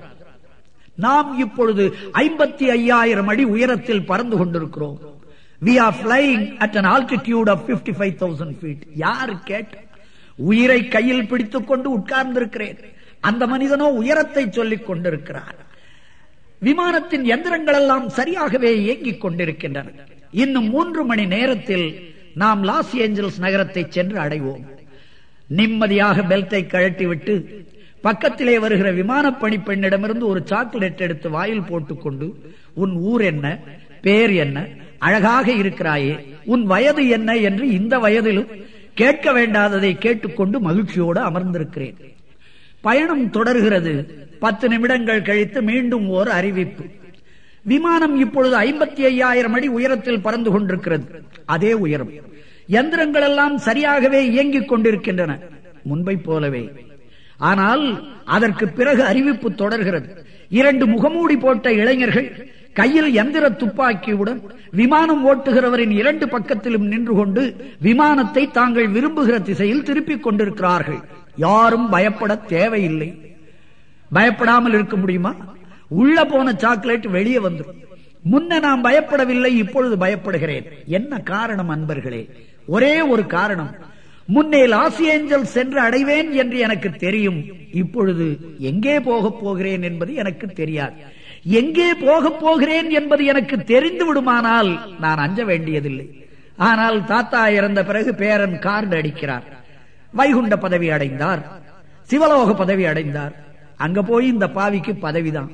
[SPEAKER 2] நாம் இப்பொழுது ஐம்பத்தி ஐயாயிரம் அடி உயரத்தில் பறந்து கொண்டிருக்கிறோம் we are flying at an altitude of fifty five thousand feet யார் கேட்ட உயிரை கையில் பிடித்துக் கொண்டு உட்கார்ந்திருக்கிறேன் அந்த மனிதனோ உயரத்தை சொல்லிக் கொண்டிருக்கிறார் விமானத்தின் எந்திரங்கள் எல்லாம் சரியாகவே இயங்கிக் கொண்டிருக்கின்றன இன்னும் மூன்று மணி நேரத்தில் நாம் லாஸ் ஏஞ்சல்ஸ் நகரத்தை சென்று அடைவோம் நிம்மதியாக பெல்ட்டை கழட்டிவிட்டு பக்கத்திலே வருகிற விமான பணிப்பெண்ணிடமிருந்து ஒரு சாக்லேட் எடுத்து வாயில் போட்டுக்கொண்டு உன் ஊர் என்ன பேர் என்ன அழகாக இருக்கிறாயே உன் வயது என்ன என்று இந்த வயதிலும் கேட்க வேண்டாததை கேட்டுக்கொண்டு மகிழ்ச்சியோடு அமர்ந்திருக்கிறேன் பயணம் தொடர்கிறது பத்து நிமிடங்கள் கழித்து மீண்டும் ஓர் அறிவிப்பு விமானம் இப்பொழுது ஐம்பத்தி ஐயாயிரம் அடி உயரத்தில் பறந்து கொண்டிருக்கிறது அதே உயரம் எந்திரங்கள் எல்லாம் சரியாகவே இயங்கிக் கொண்டிருக்கின்றன முன்பை போலவே ஆனால் அதற்கு பிறகு அறிவிப்பு தொடர்கிறது இரண்டு முகமூடி போட்ட இளைஞர்கள் கையில் எந்திர துப்பாக்கியுடன் விமானம் ஓட்டுகிறவரின் இரண்டு பக்கத்திலும் நின்று கொண்டு விமானத்தை தாங்கள் விரும்புகிற திசையில் திருப்பிக் கொண்டிருக்கிறார்கள் யாரும் பயப்பட தேவையில்லை பயப்படாமல் இருக்க முடியுமா உள்ள போன சாக்லேட் வெளியே வந்துடும் முன்ன நான் பயப்படவில்லை இப்பொழுது பயப்படுகிறேன் என்ன காரணம் அன்பர்களே ஒரே ஒரு காரணம் முன்னே லாஸ் ஏஞ்சல் சென்று அடைவேன் என்று எனக்கு தெரியும் இப்பொழுது எங்கே போகப் போகிறேன் என்பது எனக்கு தெரியாது எங்கே போகப் போகிறேன் என்பது எனக்கு தெரிந்து விடுமானால் நான் அஞ்ச வேண்டியதில்லை ஆனால் தாத்தா இறந்த பிறகு பேரன் கார்டு அடிக்கிறார் வைகுண்ட பதவி அடைந்தார் சிவலோக பதவி அடைந்தார் அங்க போய் இந்த பாவிக்கு பதவிதான்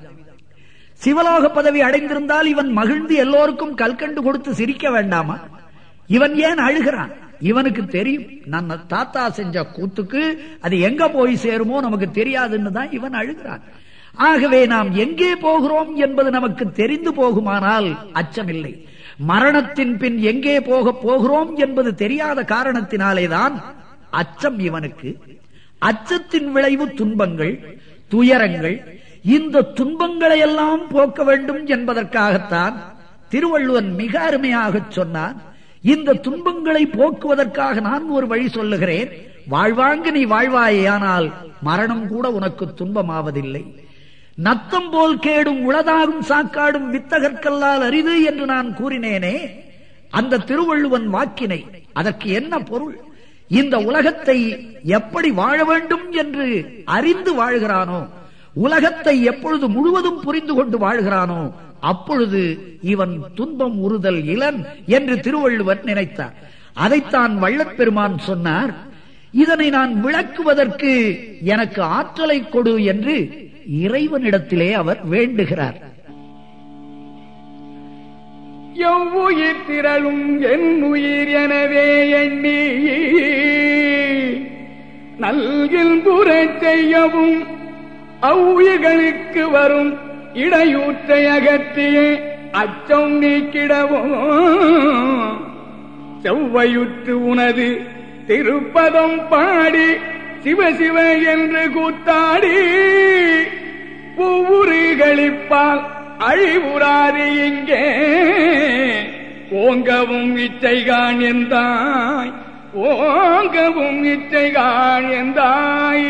[SPEAKER 2] சிவலோக பதவி அடைந்திருந்தால் இவன் மகிழ்ந்து எல்லோருக்கும் கல்கண்டு கொடுத்து சிரிக்க வேண்டாமா இவன் ஏன் அழுகிறான் இவனுக்கு தெரியும் நான் தாத்தா செஞ்ச கூத்துக்கு அது எங்க போய் சேருமோ நமக்கு தெரியாதுன்னு தான் இவன் அழுகிறான் ஆகவே நாம் எங்கே போகிறோம் என்பது நமக்கு தெரிந்து போகுமானால் அச்சமில்லை மரணத்தின் பின் எங்கே போக போகிறோம் என்பது தெரியாத காரணத்தினாலேதான் அச்சம் இவனுக்கு அச்சத்தின் விளைவு துன்பங்கள் துயரங்கள் இந்த துன்பங்களை எல்லாம் போக்க வேண்டும் என்பதற்காகத்தான் திருவள்ளுவன் மிக அருமையாக சொன்னான் இந்த துன்பங்களை போக்குவதற்காக நான் ஒரு வழி சொல்லுகிறேன் வாழ்வாங்கு நீ வாழ்வாயானால் மரணம் கூட உனக்கு துன்பமாவதில்லை நத்தம் போல் கேடும் உளதாகும் சாக்காடும் வித்தகற்கல்லால் அரிது என்று நான் கூறினேனே அந்த திருவள்ளுவன் வாக்கினை அதற்கு என்ன பொருள் இந்த உலகத்தை எப்படி வாழ வேண்டும் என்று அறிந்து வாழ்கிறானோ உலகத்தை எப்பொழுது முழுவதும் புரிந்து கொண்டு வாழ்கிறானோ அப்பொழுது இவன் துன்பம் உறுதல் இளன் என்று திருவள்ளுவர் நினைத்தார் அதைத்தான் வள்ளற்பெருமான் சொன்னார் இதனை நான் விளக்குவதற்கு எனக்கு ஆற்றலை கொடு என்று இறைவனிடத்திலே அவர் வேண்டுகிறார்
[SPEAKER 1] எவ்வுயிர் திரளும் என் உயிர் எனவே எண்ணி நல்கில் புறச் செய்யவும் அவ்வுயிர்களுக்கு வரும் இடையூற்றை அகற்றிய அச்சம் நீக்கிடவும் செவ்வையுற்று உனது திருப்பதம் பாடி சிவ சிவ என்று கூத்தாடி ஒவ்வொரு களிப்பால் அழிவுறாது இங்கே ஓங்கவும் இச்சைகான் எந்தாய் ஓங்கவும் இச்சைகான் எந்தாய்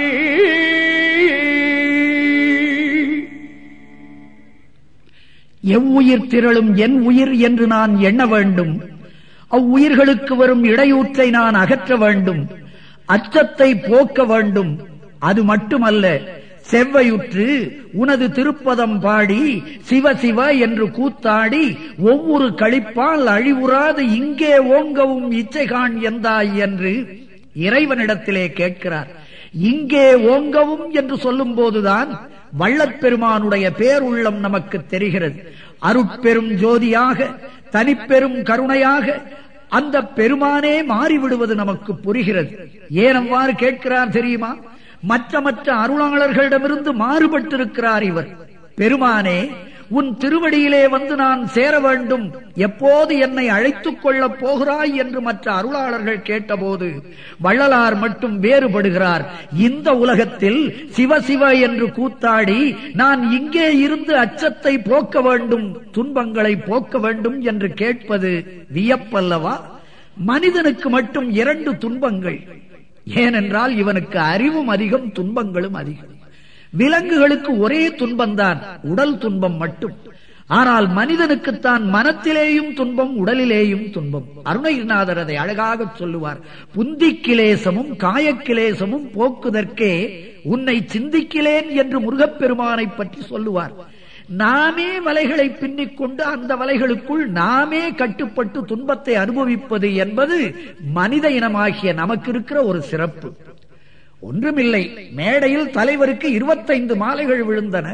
[SPEAKER 2] எவ்வுயிர் திரளும் என் உயிர் என்று நான் எண்ண வேண்டும் அவ்வுயிர்களுக்கு வரும் இடையூற்றை நான் அகற்ற வேண்டும் அச்சத்தை போக்க வேண்டும் அது மட்டுமல்ல செவ்வையுற்று உனது திருப்பதம் பாடி சிவ சிவ என்று கூத்தாடி ஒவ்வொரு களிப்பால் அழிவுறாது இங்கே ஓங்கவும் இச்சைகான் எந்தாய் என்று இறைவனிடத்திலே கேட்கிறார் இங்கே ஓங்கவும் என்று சொல்லும் போதுதான் வள்ளற்பெருமானுடைய பேருள்ளம் நமக்கு தெரிகிறது அருட்பெரும் ஜோதியாக தனிப்பெரும் கருணையாக அந்த பெருமானே மாறிவிடுவது நமக்கு புரிகிறது ஏன் அவ்வாறு கேட்கிறார் தெரியுமா மற்ற மற்ற அருளாளர்களிடமிருந்து மாறுபட்டிருக்கிறார் இவர் பெருமானே உன் திருவடியிலே வந்து நான் சேர வேண்டும் எப்போது என்னை அழைத்துக் கொள்ளப் போகிறாய் என்று மற்ற அருளாளர்கள் கேட்டபோது வள்ளலார் மட்டும் வேறுபடுகிறார் இந்த உலகத்தில் சிவ சிவ என்று கூத்தாடி நான் இங்கே இருந்து அச்சத்தை போக்க வேண்டும் துன்பங்களை போக்க வேண்டும் என்று கேட்பது வியப்பல்லவா மனிதனுக்கு மட்டும் இரண்டு துன்பங்கள் ஏனென்றால் இவனுக்கு அறிவும் அதிகம் துன்பங்களும் அதிகம் விலங்குகளுக்கு ஒரே துன்பம்தான் உடல் துன்பம் மட்டும் ஆனால் மனிதனுக்குத்தான் மனத்திலேயும் துன்பம் உடலிலேயும் துன்பம் அருணகிரிநாதர் அதை அழகாக சொல்லுவார் புந்திக்கிலேசமும் காயக்கிலேசமும் போக்குதற்கே உன்னை சிந்திக்கிலேன் என்று முருகப்பெருமானை பற்றி சொல்லுவார் நாமே வலைகளை பின்னிக் கொண்டு அந்த வலைகளுக்குள் நாமே கட்டுப்பட்டு துன்பத்தை அனுபவிப்பது என்பது மனித இனமாகிய நமக்கு இருக்கிற ஒரு சிறப்பு ஒன்றுமில்லை மேடையில் தலைவருக்கு இருபத்தைந்து மாலைகள் விழுந்தன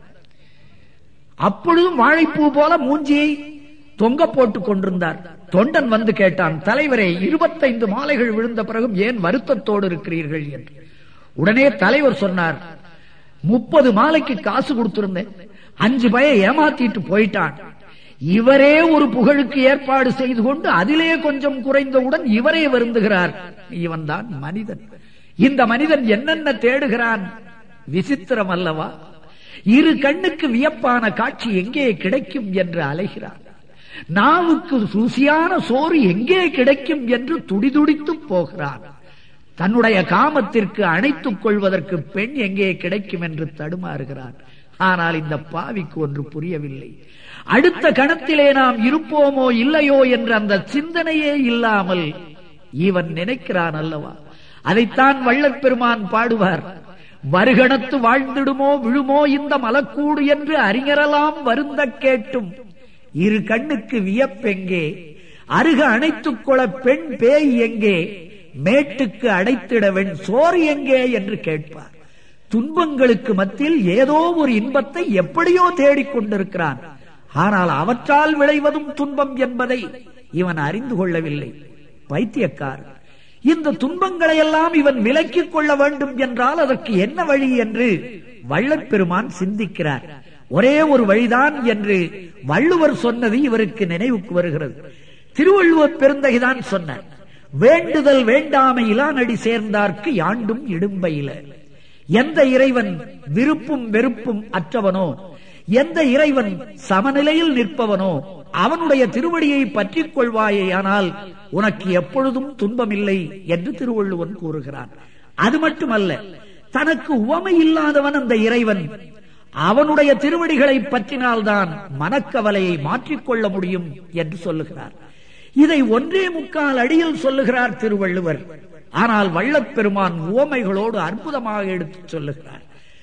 [SPEAKER 2] அப்பொழுதும் வாழைப்பூ போல மூஞ்சியை தொங்க போட்டுக் கொண்டிருந்தார் தொண்டன் வந்து கேட்டான் தலைவரே இருபத்தைந்து மாலைகள் விழுந்த பிறகும் ஏன் வருத்தத்தோடு இருக்கிறீர்கள் என்று உடனே தலைவர் சொன்னார் முப்பது மாலைக்கு காசு கொடுத்திருந்தேன் அஞ்சு பய ஏமாத்திட்டு போயிட்டான் இவரே ஒரு புகழுக்கு ஏற்பாடு செய்து கொண்டு அதிலே கொஞ்சம் குறைந்தவுடன் இவரே வருந்துகிறார் இவன் தான் மனிதன் இந்த மனிதன் என்னென்ன தேடுகிறான் விசித்திரம் அல்லவா இரு கண்ணுக்கு வியப்பான காட்சி எங்கே கிடைக்கும் என்று அலைகிறான் நாவுக்கு ருசியான சோறு எங்கே கிடைக்கும் என்று துடிதுடித்து போகிறான் தன்னுடைய காமத்திற்கு அணைத்துக் கொள்வதற்கு பெண் எங்கே கிடைக்கும் என்று தடுமாறுகிறான் ஆனால் இந்த பாவிக்கு ஒன்று புரியவில்லை அடுத்த கணத்திலே நாம் இருப்போமோ இல்லையோ என்ற அந்த சிந்தனையே இல்லாமல் இவன் நினைக்கிறான் அல்லவா அதைத்தான் வள்ளற் பெருமான் பாடுவார் வருகணத்து வாழ்ந்திடுமோ விழுமோ இந்த மலக்கூடு என்று அறிஞரெல்லாம் வருந்த கேட்டும் இரு கண்ணுக்கு வியப்பெங்கே அருக அணைத்துக் கொள்ள பெண் பேய் எங்கே மேட்டுக்கு அடைத்திடவன் சோறு எங்கே என்று கேட்பார் துன்பங்களுக்கு மத்தியில் ஏதோ ஒரு இன்பத்தை எப்படியோ தேடிக் கொண்டிருக்கிறான் ஆனால் அவற்றால் விளைவதும் துன்பம் என்பதை இவன் அறிந்து கொள்ளவில்லை பைத்தியக்காரன் இந்த துன்பங்களை எல்லாம் இவன் விலக்கிக் கொள்ள வேண்டும் என்றால் அதற்கு என்ன வழி என்று வள்ளற் பெருமான் சிந்திக்கிறார் ஒரே ஒரு வழிதான் என்று வள்ளுவர் சொன்னது இவருக்கு நினைவுக்கு வருகிறது திருவள்ளுவர் பெருந்தகைதான் சொன்னார் வேண்டுதல் வேண்டாமை இலானடி சேர்ந்தார்க்கு யாண்டும் இடும்பையில எந்த இறைவன் விருப்பும் வெறுப்பும் அற்றவனோ எந்த இறைவன் சமநிலையில் நிற்பவனோ அவனுடைய திருவடியை பற்றிக் கொள்வாயே ஆனால் உனக்கு எப்பொழுதும் துன்பமில்லை என்று திருவள்ளுவன் கூறுகிறான் அது மட்டுமல்ல தனக்கு உவமை இல்லாதவன் அந்த இறைவன் அவனுடைய திருவடிகளை பற்றினால்தான் மனக்கவலையை மாற்றிக்கொள்ள முடியும் என்று சொல்லுகிறார் இதை ஒன்றே முக்கால் அடியில் சொல்லுகிறார் திருவள்ளுவர் ஆனால் வள்ளப்பெருமான் உவமைகளோடு அற்புதமாக எடுத்துச் சொல்லுகிறார்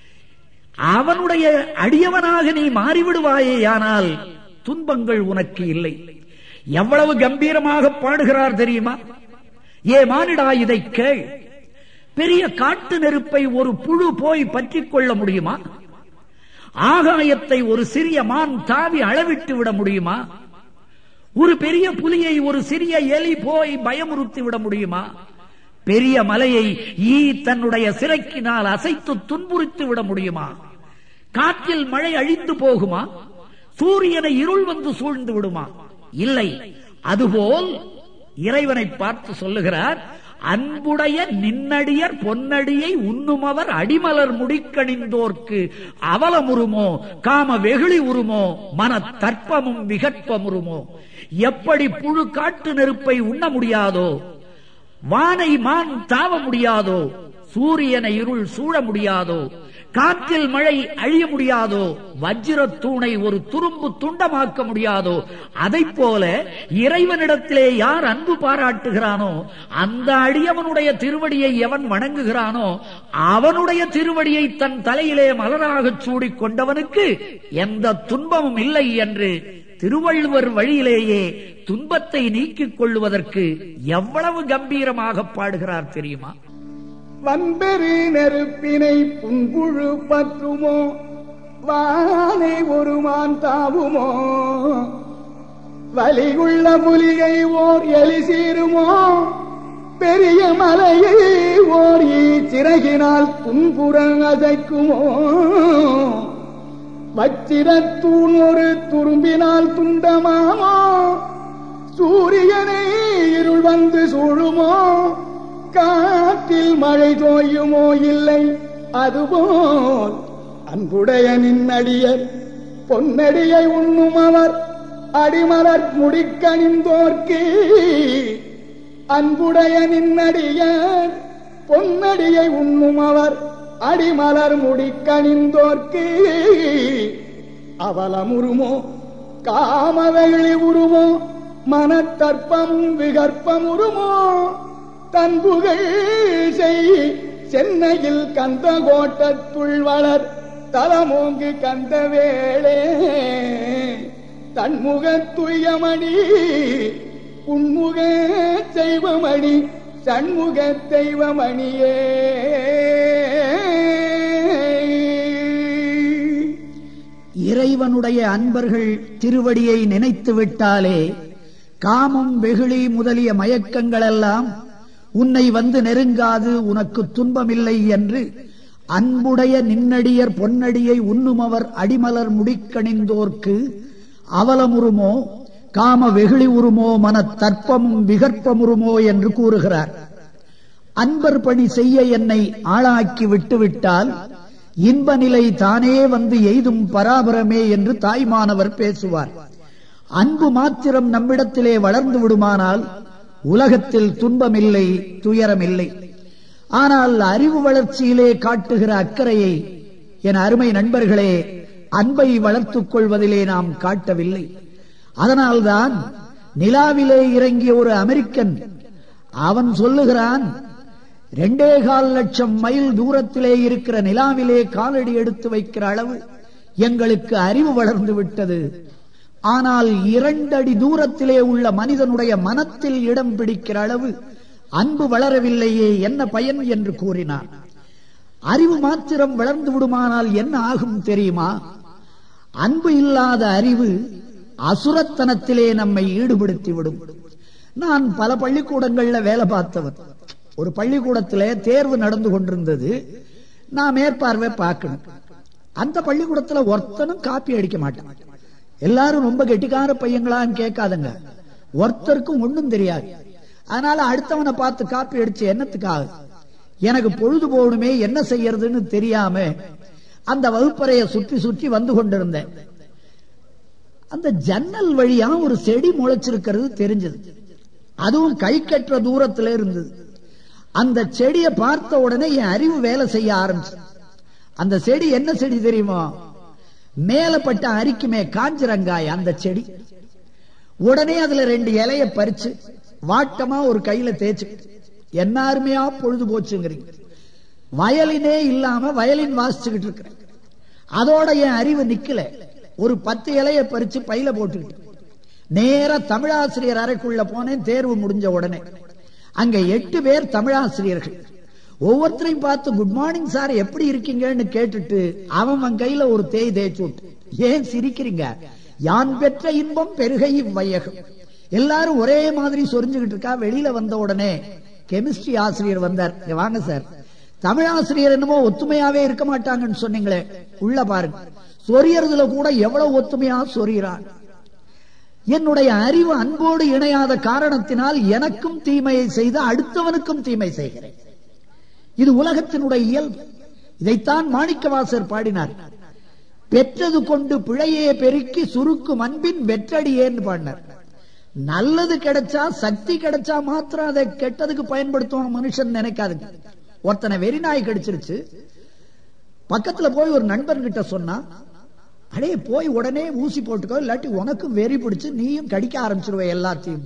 [SPEAKER 2] அவனுடைய அடியவனாக நீ மாறிவிடுவாயே ஆனால் துன்பங்கள் உனக்கு இல்லை எவ்வளவு கம்பீரமாக பாடுகிறார் தெரியுமா ஏ மானிடா இதை கேள் பெரிய காட்டு நெருப்பை ஒரு புழு போய் பற்றிக் கொள்ள முடியுமா ஆகாயத்தை ஒரு சிறிய மான் தாவி அளவிட்டு விட முடியுமா ஒரு பெரிய புலியை ஒரு சிறிய எலி போய் பயமுறுத்தி விட முடியுமா பெரிய மலையை ஈ தன்னுடைய சிறைக்கினால் அசைத்து துன்புறுத்தி விட முடியுமா காற்றில் மழை அழிந்து போகுமா சூரியனை இருள் வந்து சூழ்ந்து விடுமா இல்லை அதுபோல் இறைவனை பார்த்து சொல்லுகிறார் அன்புடைய நின்னடியர் பொன்னடியை உண்ணுமவர் அடிமலர் முடிக்கணிந்தோர்க்கு அவலமுறுமோ காம வெகுளி உருமோ மன தற்பமும் விகற்பமுறுமோ எப்படி புழு காட்டு நெருப்பை உண்ண முடியாதோ வானை மான் தாவ முடியாதோ சூரியனை இருள் சூழ முடியாதோ காற்றில் மழை அழிய முடியாதோ வஜ்ர தூணை ஒரு துரும்பு துண்டமாக்க முடியாதோ அதை போல இறைவனிடத்திலே யார் அன்பு பாராட்டுகிறானோ அந்த அடியவனுடைய திருவடியை எவன் வணங்குகிறானோ அவனுடைய திருவடியை தன் தலையிலே மலராகச் சூடிக் கொண்டவனுக்கு எந்த துன்பமும் இல்லை என்று திருவள்ளுவர் வழியிலேயே துன்பத்தை நீக்கிக் கொள்வதற்கு எவ்வளவு கம்பீரமாக பாடுகிறார் தெரியுமா
[SPEAKER 1] வன்பெரு நெருப்பினை புன்புழு பற்றுமோ வானை ஒரு மான் தாவுமோ வலிகுள்ள புலிகை ஓர் எலி சீருமோ பெரிய மலையை ஓர் ஈ சிறகினால் துன்புறம் அசைக்குமோ வச்சிரத்தூண் ஒரு துரும்பினால் துண்டமாமோ சூரியனை இருள் வந்து சூழுமோ காற்றில் மழை தோயுமோ இல்லை அதுபோல் அன்புடைய நின்னடியர் பொன்னடியை உண்ணும் அவர் அடிமலர் முடிக்கணிந்தோர்க்கு அன்புடைய நின்னடியர் பொன்னடியை உண்ணும் அவர் அடிமலர் முடிக்கணிந்தோர்க்கு அவலமுருமோ காமவெளி உருமோ மனத்தற்பமும் விகற்பமுருமோ தன் புகழ் செய் சென்னையில் கந்த கோட்டத்துள் வளர் தலமோங்கு கந்த வேளே தன்முகத் துயமணி உன்முக செய்வமணி சண்முக தெய்வமணியே
[SPEAKER 2] இறைவனுடைய அன்பர்கள் திருவடியை நினைத்து விட்டாலே காமம் வெகுளி முதலிய மயக்கங்களெல்லாம் உன்னை வந்து நெருங்காது உனக்கு துன்பமில்லை என்று அன்புடைய நின்னடியர் பொன்னடியை உண்ணுமவர் அடிமலர் முடிக்கணிந்தோர்க்கு அவலமுருமோ காம வெகுளி உருமோ மன தற்பமும் விகற்பமுருமோ என்று கூறுகிறார் அன்பர் பணி செய்ய என்னை ஆளாக்கி விட்டுவிட்டால் இன்ப நிலை தானே வந்து எய்தும் பராபரமே என்று தாய்மானவர் பேசுவார் அன்பு மாத்திரம் நம்மிடத்திலே வளர்ந்து விடுமானால் உலகத்தில் துன்பமில்லை துயரமில்லை ஆனால் அறிவு வளர்ச்சியிலே காட்டுகிற அக்கறையை என் அருமை நண்பர்களே அன்பை வளர்த்துக் கொள்வதிலே நாம் காட்டவில்லை அதனால்தான் நிலாவிலே இறங்கிய ஒரு அமெரிக்கன் அவன் சொல்லுகிறான் ரெண்டே கால் லட்சம் மைல் தூரத்திலே இருக்கிற நிலாவிலே காலடி எடுத்து வைக்கிற அளவு எங்களுக்கு அறிவு வளர்ந்து விட்டது ஆனால் இரண்டடி தூரத்திலே உள்ள மனிதனுடைய மனத்தில் இடம் பிடிக்கிற அளவு அன்பு வளரவில்லையே என்ன பயன் என்று கூறினார் அறிவு மாத்திரம் வளர்ந்து விடுமானால் என்ன ஆகும் தெரியுமா அன்பு இல்லாத அறிவு அசுரத்தனத்திலே நம்மை ஈடுபடுத்தி விடும் நான் பல பள்ளிக்கூடங்கள்ல வேலை பார்த்தவன் ஒரு பள்ளிக்கூடத்திலே தேர்வு நடந்து கொண்டிருந்தது நான் மேற்பார்வை பார்க்கணும் அந்த பள்ளிக்கூடத்துல ஒருத்தனும் காப்பி அடிக்க மாட்டான் எல்லாரும் ரொம்ப கெட்டிக்கார பையங்களான்னு கேட்காதங்க ஒருத்தருக்கும் ஒண்ணும் தெரியாது அதனால அடுத்தவனை பார்த்து காப்பி அடிச்சு என்னத்துக்காக எனக்கு பொழுது போகணுமே என்ன செய்யறதுன்னு தெரியாம அந்த வகுப்பறையை சுற்றி சுற்றி வந்து கொண்டிருந்தேன் அந்த ஜன்னல் வழியா ஒரு செடி முளைச்சிருக்கிறது தெரிஞ்சது அதுவும் கை கட்டுற தூரத்துல இருந்தது அந்த செடியை பார்த்த உடனே என் அறிவு வேலை செய்ய ஆரம்பிச்சு அந்த செடி என்ன செடி தெரியுமா மேலப்பட்ட அரிக்குமே காஞ்சிரங்காய் அந்த செடி உடனே அதுல ரெண்டு இலைய பறிச்சு வாட்டமா ஒரு கையில தேய்ச்சு என்ன அருமையா பொழுது போச்சுங்கிறீங்க வயலினே இல்லாம வயலின் வாசிச்சுக்கிட்டு இருக்கிறேன் அதோட என் அறிவு நிக்கல ஒரு பத்து இலைய பறிச்சு பையில போட்டுக்கிட்டு நேரா தமிழாசிரியர் அறைக்குள்ள போனேன் தேர்வு முடிஞ்ச உடனே அங்க எட்டு பேர் தமிழாசிரியர்கள் ஒவ்வொருத்தரையும் பார்த்து குட் மார்னிங் சார் எப்படி இருக்கீங்கன்னு கேட்டுட்டு அவன் அவன் கையில ஒரு தேய் தேய்ச்சு விட்டு ஏன் சிரிக்கிறீங்க யான் பெற்ற இன்பம் பெருகை வையகம் எல்லாரும் ஒரே மாதிரி சொரிஞ்சுகிட்டு இருக்கா வெளியில வந்த உடனே கெமிஸ்ட்ரி ஆசிரியர் வந்தார் இங்க வாங்க சார் தமிழ் ஆசிரியர் என்னமோ ஒத்துமையாவே இருக்க மாட்டாங்கன்னு சொன்னீங்களே உள்ள பாருங்க சொரியறதுல கூட எவ்வளவு ஒத்துமையா சொரிகிறான் என்னுடைய அறிவு அன்போடு இணையாத காரணத்தினால் எனக்கும் தீமையை செய்து அடுத்தவனுக்கும் தீமை செய்கிறேன் இது உலகத்தினுடைய இயல்பு இதைத்தான் மாணிக்கவாசர் பாடினார் பெற்றது கொண்டு பிழையே பெருக்கி சுருக்கும் அன்பின் வெற்றடியேன்னு பாடினார் நல்லது கிடைச்சா சக்தி கிடைச்சா மாத்திரம் அதை கெட்டதுக்கு பயன்படுத்துவான் மனுஷன் நினைக்காதுங்க ஒருத்தனை வெறிநாய் கடிச்சிருச்சு பக்கத்துல போய் ஒரு நண்பன் கிட்ட சொன்னா அடே போய் உடனே ஊசி போட்டுக்கோ இல்லாட்டி உனக்கும் வெறி பிடிச்சு நீயும் கடிக்க ஆரம்பிச்சிருவ எல்லாத்தையும்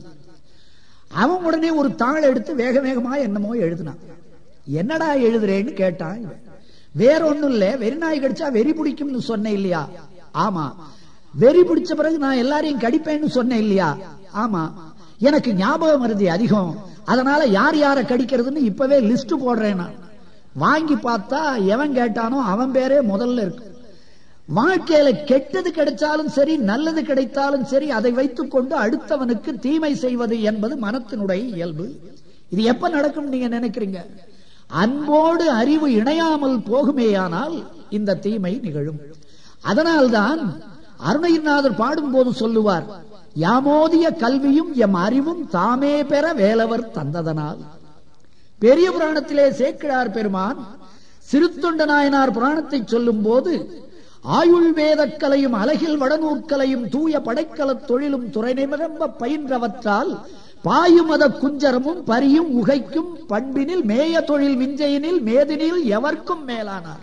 [SPEAKER 2] அவன் உடனே ஒரு தாள் எடுத்து வேக வேகமா என்னமோ எழுதினான் என்னடா எழுதுறேன்னு கேட்டான் இவன். வேற ஒண்ணும் இல்ல வெறிநாய் கடிச்சா வெறி பிடிக்கும்னு சொன்னேன் இல்லையா ஆமா வெறி பிடிச்ச பிறகு நான் எல்லாரையும் கடிப்பேன்னு சொன்னேன் இல்லையா ஆமா எனக்கு ஞாபகம் மருதி அதிகம் அதனால யார் யார கடிக்கிறதுன்னு இப்பவே லிஸ்ட் போடுறேன் நான் வாங்கி பார்த்தா எவன் கேட்டானோ அவன் பேரே முதல்ல இருக்கு வாழ்க்கையில கெட்டது கிடைச்சாலும் சரி நல்லது கிடைத்தாலும் சரி அதை வைத்துக் கொண்டு அடுத்தவனுக்கு தீமை செய்வது என்பது மனத்தினுடைய இயல்பு இது எப்ப நடக்கும் நீங்க நினைக்கிறீங்க அன்போடு அறிவு இணையாமல் போகுமேயானால் இந்த தீமை நிகழும் அதனால்தான் அருணைநாதர் பாடும்போது சொல்லுவார் யாமோதிய கல்வியும் எம் அறிவும் தாமே பெற வேலவர் தந்ததனால் பெரிய புராணத்திலே சேக்கிழார் பெருமான் சிறுத்தொண்ட நாயனார் புராணத்தை சொல்லும் போது ஆயுள் வேதக்கலையும் அலகில் வடநூற்கலையும் தூய படைக்கலத் தொழிலும் துறை நிரம்ப பயின்றவற்றால் பாயுமத குஞ்சரமும் பரியும் உகைக்கும் பண்பினில் மேய தொழில் விஞ்சையினில் மேதினில் எவர்க்கும் மேலானார்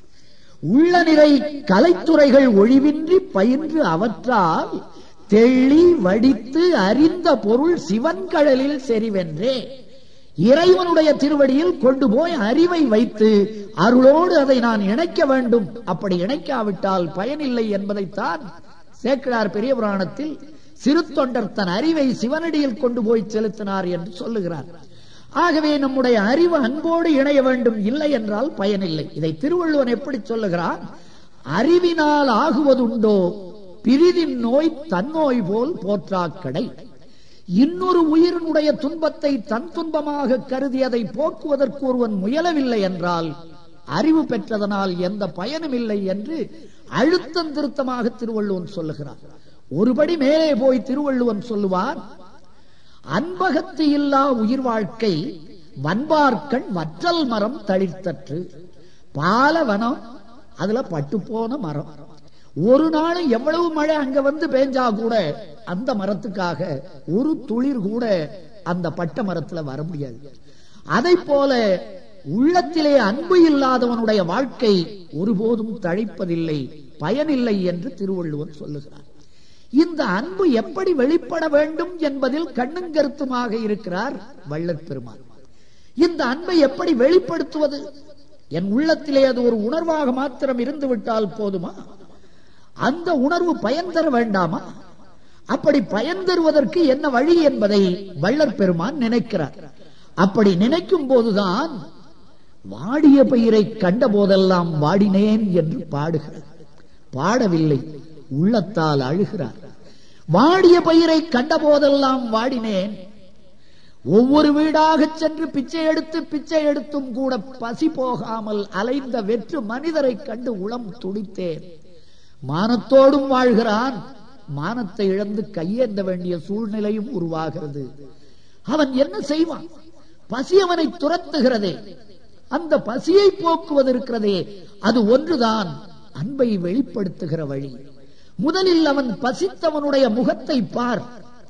[SPEAKER 2] உள்ள நிறை கலைத்துறைகள் ஒழிவின்றி பயின்று அவற்றால் தெள்ளி வடித்து அறிந்த பொருள் சிவன்கழலில் செறிவென்றே இறைவனுடைய திருவடியில் கொண்டு போய் அறிவை வைத்து அருளோடு அதை நான் இணைக்க வேண்டும் அப்படி இணைக்காவிட்டால் பயனில்லை என்பதைத்தான் சேக்கிழார் பெரிய புராணத்தில் சிறு தொண்டர் தன் அறிவை சிவனடியில் கொண்டு போய் செலுத்தினார் என்று சொல்லுகிறார் ஆகவே நம்முடைய அறிவு அன்போடு இணைய வேண்டும் இல்லை என்றால் பயனில்லை இதை திருவள்ளுவன் எப்படி சொல்லுகிறான் அறிவினால் ஆகுவதுண்டோ பிரிதின் நோய் தன்னோய் போல் போற்றாக்கடை இன்னொரு உயிரினுடைய துன்பத்தை தன் துன்பமாக கருதி அதை போக்குவதற்கு ஒருவன் முயலவில்லை என்றால் அறிவு பெற்றதனால் எந்த பயனும் இல்லை என்று அழுத்தம் திருத்தமாக திருவள்ளுவன் சொல்லுகிறார் ஒருபடி மேலே போய் திருவள்ளுவன் சொல்லுவார் அன்பகத்து இல்லா உயிர் வாழ்க்கை வன்பார்க்கண் வற்றல் மரம் தளிர்த்தற்று பாலவனம் அதுல பட்டு போன மரம் ஒரு நாள் எவ்வளவு மழை அங்க வந்து பேஞ்சா கூட அந்த மரத்துக்காக ஒரு துளிர் கூட அந்த பட்ட மரத்துல வர முடியாது அதை போல உள்ளத்திலே அன்பு இல்லாதவனுடைய வாழ்க்கை ஒருபோதும் தழைப்பதில்லை பயனில்லை என்று திருவள்ளுவர் சொல்லுகிறார் இந்த அன்பு எப்படி வெளிப்பட வேண்டும் என்பதில் கண்ணும் கருத்துமாக இருக்கிறார் வள்ளற் பெருமான் இந்த அன்பை எப்படி வெளிப்படுத்துவது என் உள்ளத்திலே அது ஒரு உணர்வாக மாத்திரம் இருந்து விட்டால் போதுமா அந்த உணர்வு பயன் தர வேண்டாமா அப்படி பயன் தருவதற்கு என்ன வழி என்பதை வள்ளற் பெருமான் நினைக்கிறார் அப்படி நினைக்கும் போதுதான் வாடிய பயிரை கண்ட போதெல்லாம் வாடினேன் என்று பாடுகிறார் பாடவில்லை உள்ளத்தால் அழுகிறார் வாடிய பயிரை கண்ட போதெல்லாம் வாடினேன் ஒவ்வொரு வீடாக சென்று பிச்சை எடுத்து பிச்சை எடுத்தும் கூட பசி போகாமல் அலைந்த வெற்று மனிதரை கண்டு உளம் துடித்தேன் மானத்தோடும் வாழ்கிறான் மானத்தை இழந்து கையேந்த வேண்டிய சூழ்நிலையும் உருவாகிறது அவன் என்ன செய்வான் பசி அவனை துரத்துகிறதே அந்த பசியை போக்குவது இருக்கிறதே அது ஒன்றுதான் அன்பை வெளிப்படுத்துகிற வழி முதலில் அவன் பசித்தவனுடைய முகத்தை பார்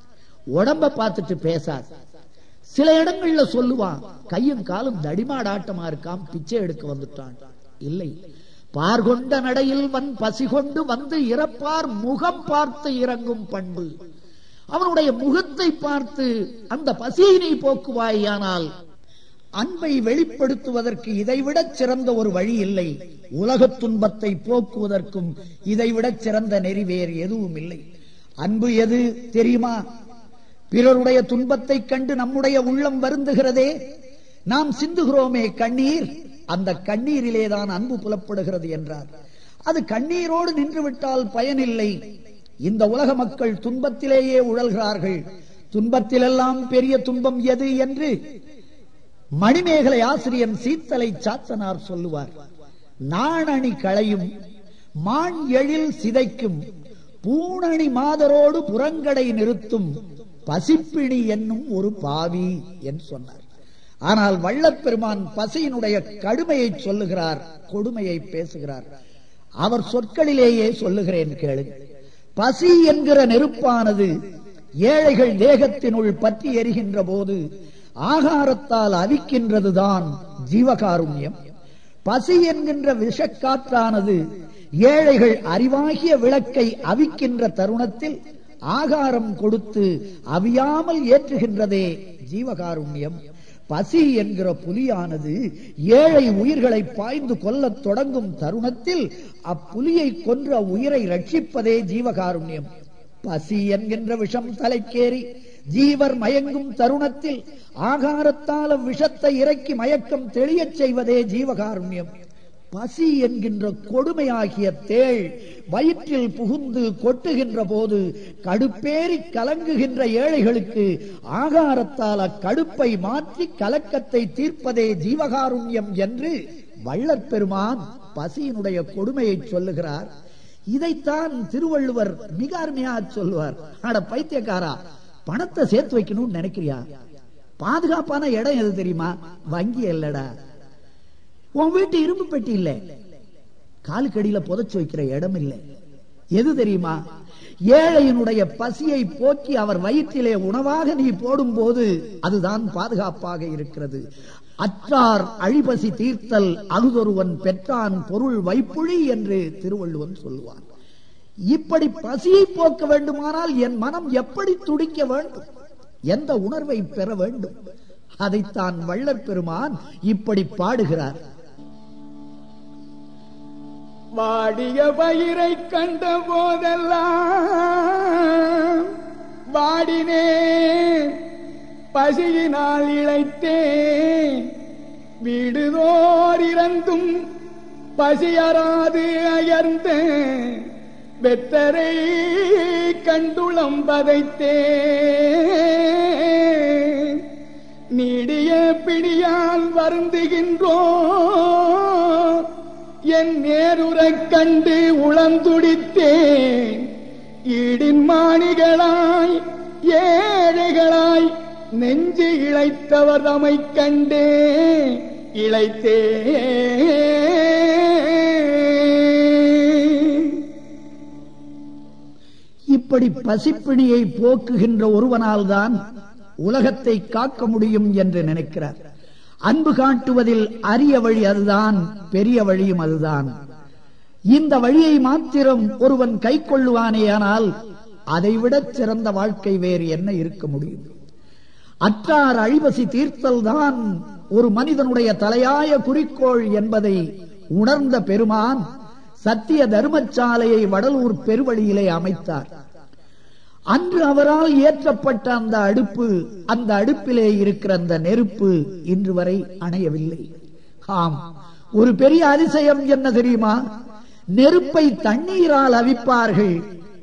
[SPEAKER 2] உடம்ப பார்த்துட்டு பேசாது சில இடங்கள்ல சொல்லுவான் கையும் காலும் தடிமாடாட்டமா இருக்காம் பிச்சை எடுக்க வந்துட்டான் இல்லை பார்கொண்ட நடையில் வன் பசி கொண்டு வந்து இறப்பார் முகம் பார்த்து இறங்கும் பண்பு அவனுடைய முகத்தை பார்த்து அந்த பசியை நீ போக்குவாயானால் அன்பை வெளிப்படுத்துவதற்கு இதைவிட சிறந்த ஒரு வழி இல்லை உலகத் துன்பத்தை போக்குவதற்கும் இதைவிட சிறந்த நெறி வேறு எதுவும் இல்லை அன்பு எது தெரியுமா பிறருடைய துன்பத்தை கண்டு நம்முடைய உள்ளம் வருந்துகிறதே நாம் சிந்துகிறோமே கண்ணீர் அந்த கண்ணீரிலேதான் அன்பு புலப்படுகிறது என்றார் அது கண்ணீரோடு நின்றுவிட்டால் பயனில்லை இந்த உலக மக்கள் துன்பத்திலேயே உழல்கிறார்கள் துன்பத்திலெல்லாம் பெரிய துன்பம் எது என்று மணிமேகலை ஆசிரியன் சீத்தலை சாத்தனார் சொல்லுவார் நாணணி களையும் மான் எழில் சிதைக்கும் பூணணி மாதரோடு புறங்கடை நிறுத்தும் பசிப்பிணி என்னும் ஒரு பாவி என்று சொன்னார் ஆனால் வள்ளப்பெருமான் பசியினுடைய கடுமையை சொல்லுகிறார் கொடுமையை பேசுகிறார் அவர் சொற்களிலேயே சொல்லுகிறேன் கேளு பசி என்கிற நெருப்பானது ஏழைகள் தேகத்தினுள் பற்றி எரிகின்ற போது ஆகாரத்தால் அவிக்கின்றதுதான் ஜீவகாருண்யம் பசி என்கின்ற விஷக்காற்றானது ஏழைகள் அறிவாகிய விளக்கை அவிக்கின்ற தருணத்தில் ஆகாரம் கொடுத்து அவியாமல் ஏற்றுகின்றதே ஜீவகாருண்யம் பசி என்கிற புலியானது ஏழை உயிர்களை பாய்ந்து கொல்லத் தொடங்கும் தருணத்தில் அப்புலியை கொன்ற உயிரை ரட்சிப்பதே ஜீவகாருண்யம் பசி என்கின்ற விஷம் தலைக்கேறி ஜீவர் மயங்கும் தருணத்தில் ஆகாரத்தால விஷத்தை இறக்கி மயக்கம் தெளியச் செய்வதே ஜீவகாருண்யம் பசி என்கின்ற கொடுமையாகிய தேள் வயிற்றில் புகுந்து கொட்டுகின்ற போது கடுப்பேறி கலங்குகின்ற ஏழைகளுக்கு ஆகாரத்தால் அக்கடுப்பை மாற்றி கலக்கத்தை தீர்ப்பதே ஜீவகாருண்யம் என்று வள்ளற் பெருமான் பசியினுடைய கொடுமையை சொல்லுகிறார் இதைத்தான் திருவள்ளுவர் மிக அருமையா சொல்லுவார் அட பைத்தியக்காரா பணத்தை சேர்த்து வைக்கணும்னு நினைக்கிறியா பாதுகாப்பான இடம் எது தெரியுமா வங்கி இல்லடா உன் வீட்டு இரும்பு பெட்டி இல்ல காலுக்கடியில புதைச்சு வைக்கிற இடம் இல்லை எது தெரியுமா ஏழையினுடைய பசியை போக்கி அவர் வயிற்றிலே உணவாக நீ போடும்போது அதுதான் பாதுகாப்பாக இருக்கிறது அற்றார் அழிபசி தீர்த்தல் அகுதொருவன் பெற்றான் பொருள் வைப்புழி என்று திருவள்ளுவன் சொல்லுவான் இப்படி பசியை போக்க வேண்டுமானால் என் மனம் எப்படி துடிக்க வேண்டும் எந்த உணர்வை பெற வேண்டும் அதைத்தான் வள்ளற் பெருமான் இப்படி பாடுகிறார்
[SPEAKER 1] வாடிய பயிரை கண்ட போதெல்லாம் வாடினேன் பசியினால் இழைத்தேன் வீடுதோர் இறந்தும் பசியராது அயர்ந்த வெத்தரை கண்டுளம் பதைத்தேன் நீடிய பிடியால் வருந்துகின்றோம் என் நேருறக் கண்டு உளந்துடித்தேன் ஈடின் மாணிகளாய் ஏழைகளாய் நெஞ்சு இழைத்தவர் தமை கண்டே இழைத்தே
[SPEAKER 2] இப்படி பசிப்பிணியை போக்குகின்ற ஒருவனால்தான் உலகத்தை காக்க முடியும் என்று நினைக்கிறார் அன்பு காட்டுவதில் அரிய வழி அதுதான் பெரிய வழியும் அதுதான் இந்த வழியை மாத்திரம் ஒருவன் கை கொள்ளுவானேயானால் அதைவிடச் சிறந்த வாழ்க்கை வேறு என்ன இருக்க முடியும் அற்றார் அழிவசி தீர்த்தல் தான் ஒரு மனிதனுடைய தலையாய குறிக்கோள் என்பதை உணர்ந்த பெருமான் சத்திய தர்மசாலையை வடலூர் பெருவழியிலே அமைத்தார் அன்று அவரால் ஏற்றப்பட்ட அந்த அடுப்பு அந்த அடுப்பிலே இருக்கிற அந்த நெருப்பு இன்று வரை அணையவில்லை ஆம் ஒரு பெரிய அதிசயம் என்ன தெரியுமா நெருப்பை தண்ணீரால் அவிப்பார்கள்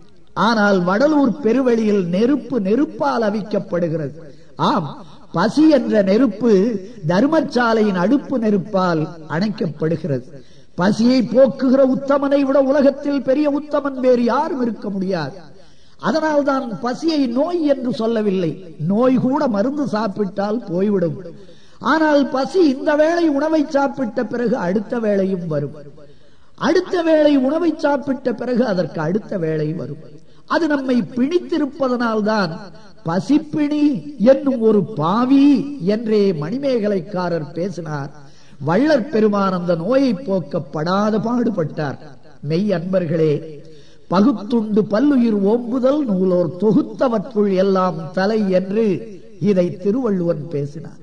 [SPEAKER 2] ஆனால் வடலூர் பெருவெளியில் நெருப்பு நெருப்பால் அவிக்கப்படுகிறது ஆம் பசி என்ற நெருப்பு தர்மசாலையின் அடுப்பு நெருப்பால் அணைக்கப்படுகிறது பசியை போக்குகிற உத்தமனை விட உலகத்தில் பெரிய உத்தமன் வேறு யாரும் இருக்க முடியாது அதனால்தான் பசியை நோய் என்று சொல்லவில்லை நோய் கூட மருந்து சாப்பிட்டால் போய்விடும் ஆனால் பசி இந்த வேளை உணவை சாப்பிட்ட பிறகு அடுத்த வேளையும் வரும் அடுத்த வேளை உணவை சாப்பிட்ட பிறகு அதற்கு அடுத்த வேளை வரும் அது நம்மை பிணித்திருப்பதனால்தான் பசிப்பிணி என்னும் ஒரு பாவி என்றே மணிமேகலைக்காரர் பேசினார் வள்ளற் பெருமான் அந்த நோயை போக்கப்படாத பாடுபட்டார் மெய் அன்பர்களே பகுத்துண்டு பல்லுயிர் ஓம்புதல் நூலோர் தொகுத்தவற்றுள் எல்லாம் தலை என்று இதை திருவள்ளுவன் பேசினார்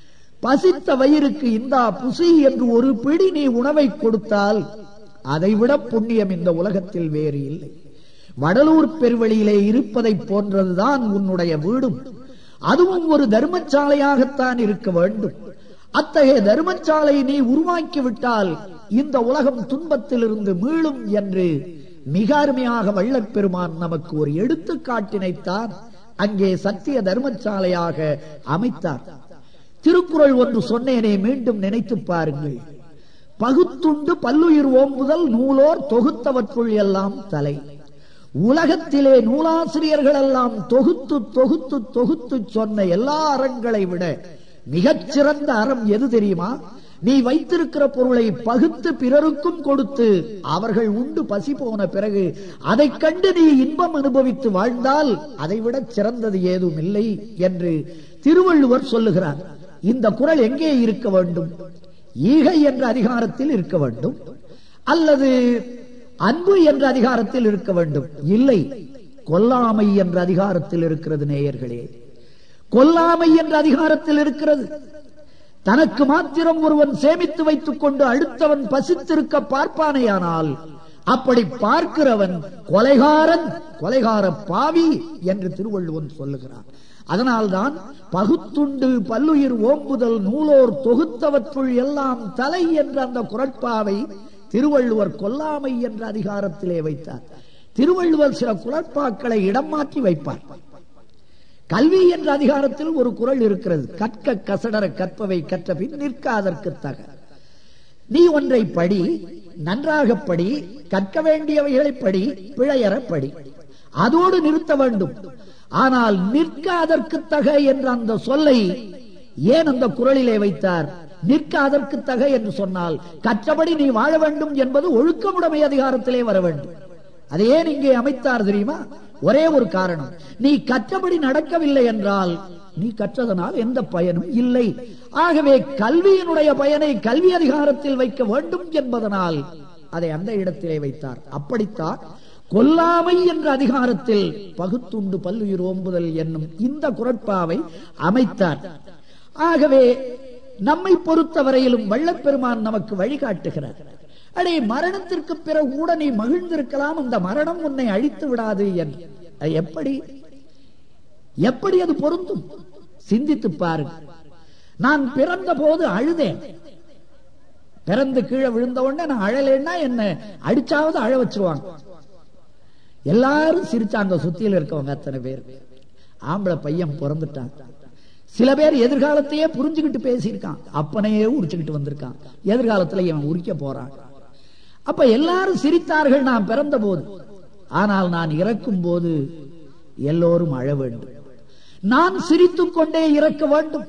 [SPEAKER 2] பசித்த வயிறுக்கு இந்தா புசி என்று ஒரு பிடி நீ உணவை கொடுத்தால் அதைவிட புண்ணியம் இந்த உலகத்தில் வேறு இல்லை வடலூர் பெருவெளியிலே இருப்பதைப் போன்றதுதான் உன்னுடைய வீடும் அதுவும் ஒரு தர்மசாலையாகத்தான் இருக்க வேண்டும் அத்தகைய தர்மசாலை நீ உருவாக்கி விட்டால் இந்த உலகம் துன்பத்திலிருந்து மீளும் என்று மிக அருமையாக வள்ளற் பெருமான் நமக்கு ஒரு எடுத்துக்காட்டினைத்தான் அங்கே சத்திய தர்மசாலையாக அமைத்தார் திருக்குறள் ஒன்று சொன்னேனே மீண்டும் நினைத்து பாருங்கள் பகுத்துண்டு பல்லுயிர் ஓம்புதல் நூலோர் தொகுத்தவற்றுள் எல்லாம் தலை உலகத்திலே நூலாசிரியர்கள் எல்லாம் தொகுத்து தொகுத்து தொகுத்து சொன்ன எல்லா அறங்களை விட மிகச்சிறந்த அறம் எது தெரியுமா நீ வைத்திருக்கிற பொருளை பகுத்து பிறருக்கும் கொடுத்து அவர்கள் உண்டு பசி போன பிறகு அதைக் கண்டு நீ இன்பம் அனுபவித்து வாழ்ந்தால் அதைவிட சிறந்தது ஏதும் இல்லை என்று திருவள்ளுவர் சொல்லுகிறார் இந்த குரல் எங்கே இருக்க வேண்டும் ஈகை என்ற அதிகாரத்தில் இருக்க வேண்டும் அல்லது அன்பு என்ற அதிகாரத்தில் இருக்க வேண்டும் இல்லை கொல்லாமை என்ற அதிகாரத்தில் இருக்கிறது நேயர்களே கொல்லாமை என்ற அதிகாரத்தில் இருக்கிறது தனக்கு மாத்திரம் ஒருவன் சேமித்து வைத்துக் கொண்டு அடுத்தவன் பசித்திருக்க பார்ப்பானேயானால் அப்படி பார்க்கிறவன் கொலைகாரன் கொலைகார பாவி என்று திருவள்ளுவன் சொல்லுகிறான் அதனால்தான் பகுத்துண்டு பல்லுயிர் ஓம்புதல் நூலோர் தொகுத்தவற்றுள் எல்லாம் தலை என்ற அந்த குரட்பாவை திருவள்ளுவர் கொல்லாமை என்ற அதிகாரத்திலே வைத்தார் திருவள்ளுவர் சில குரட்பாக்களை இடம் மாற்றி வைப்பார் கல்வி என்ற அதிகாரத்தில் ஒரு குரல் இருக்கிறது கற்க கசடர கற்பவை கற்ற பின் நிற்க அதற்கு தக நீ ஒன்றை படி நன்றாக படி கற்க வேண்டியவைகளை படி பிழையற படி அதோடு நிறுத்த வேண்டும் ஆனால் நிற்க அதற்கு தக என்ற அந்த சொல்லை ஏன் அந்த குரலிலே வைத்தார் நிற்க அதற்கு தக என்று சொன்னால் கற்றபடி நீ வாழ வேண்டும் என்பது ஒழுக்கமுடைமை அதிகாரத்திலே வர வேண்டும் அதை ஏன் இங்கே அமைத்தார் தெரியுமா ஒரே ஒரு காரணம் நீ கற்றபடி நடக்கவில்லை என்றால் நீ கற்றதனால் எந்த பயனும் இல்லை ஆகவே கல்வியினுடைய பயனை கல்வி அதிகாரத்தில் வைக்க வேண்டும் என்பதனால் அதை அந்த இடத்திலே வைத்தார் அப்படித்தான் கொல்லாமை என்ற அதிகாரத்தில் பகுத்துண்டு பல்லுயிர் ஓம்புதல் என்னும் இந்த குரட்பாவை அமைத்தார் ஆகவே நம்மை பொறுத்தவரையிலும் வள்ளப்பெருமான் நமக்கு வழிகாட்டுகிறார் அடே மரணத்திற்கு பிறகு கூட நீ மகிழ்ந்திருக்கலாம் அந்த மரணம் உன்னை அழித்து விடாது என்று அது எப்படி எப்படி அது பொருந்தும் சிந்தித்து பாருங்க நான் பிறந்த போது அழுதேன் பிறந்து கீழே விழுந்த உடனே நான் அழலைன்னா என்ன அடிச்சாவது அழ வச்சிருவாங்க எல்லாரும் சிரிச்சாங்க சுத்தியில் இருக்கவங்க அத்தனை பேர் ஆம்பளை பையன் பிறந்துட்டான் சில பேர் எதிர்காலத்தையே புரிஞ்சுக்கிட்டு பேசியிருக்கான் அப்பனையே உரிச்சுக்கிட்டு வந்திருக்கான் எதிர்காலத்துல இவன் உரிக்க போறான் அப்ப எல்லாரும் சிரித்தார்கள் நான் பிறந்த போது ஆனால் நான் இறக்கும் போது எல்லோரும் அழ வேண்டும் நான் சிரித்துக் கொண்டே இறக்க வேண்டும்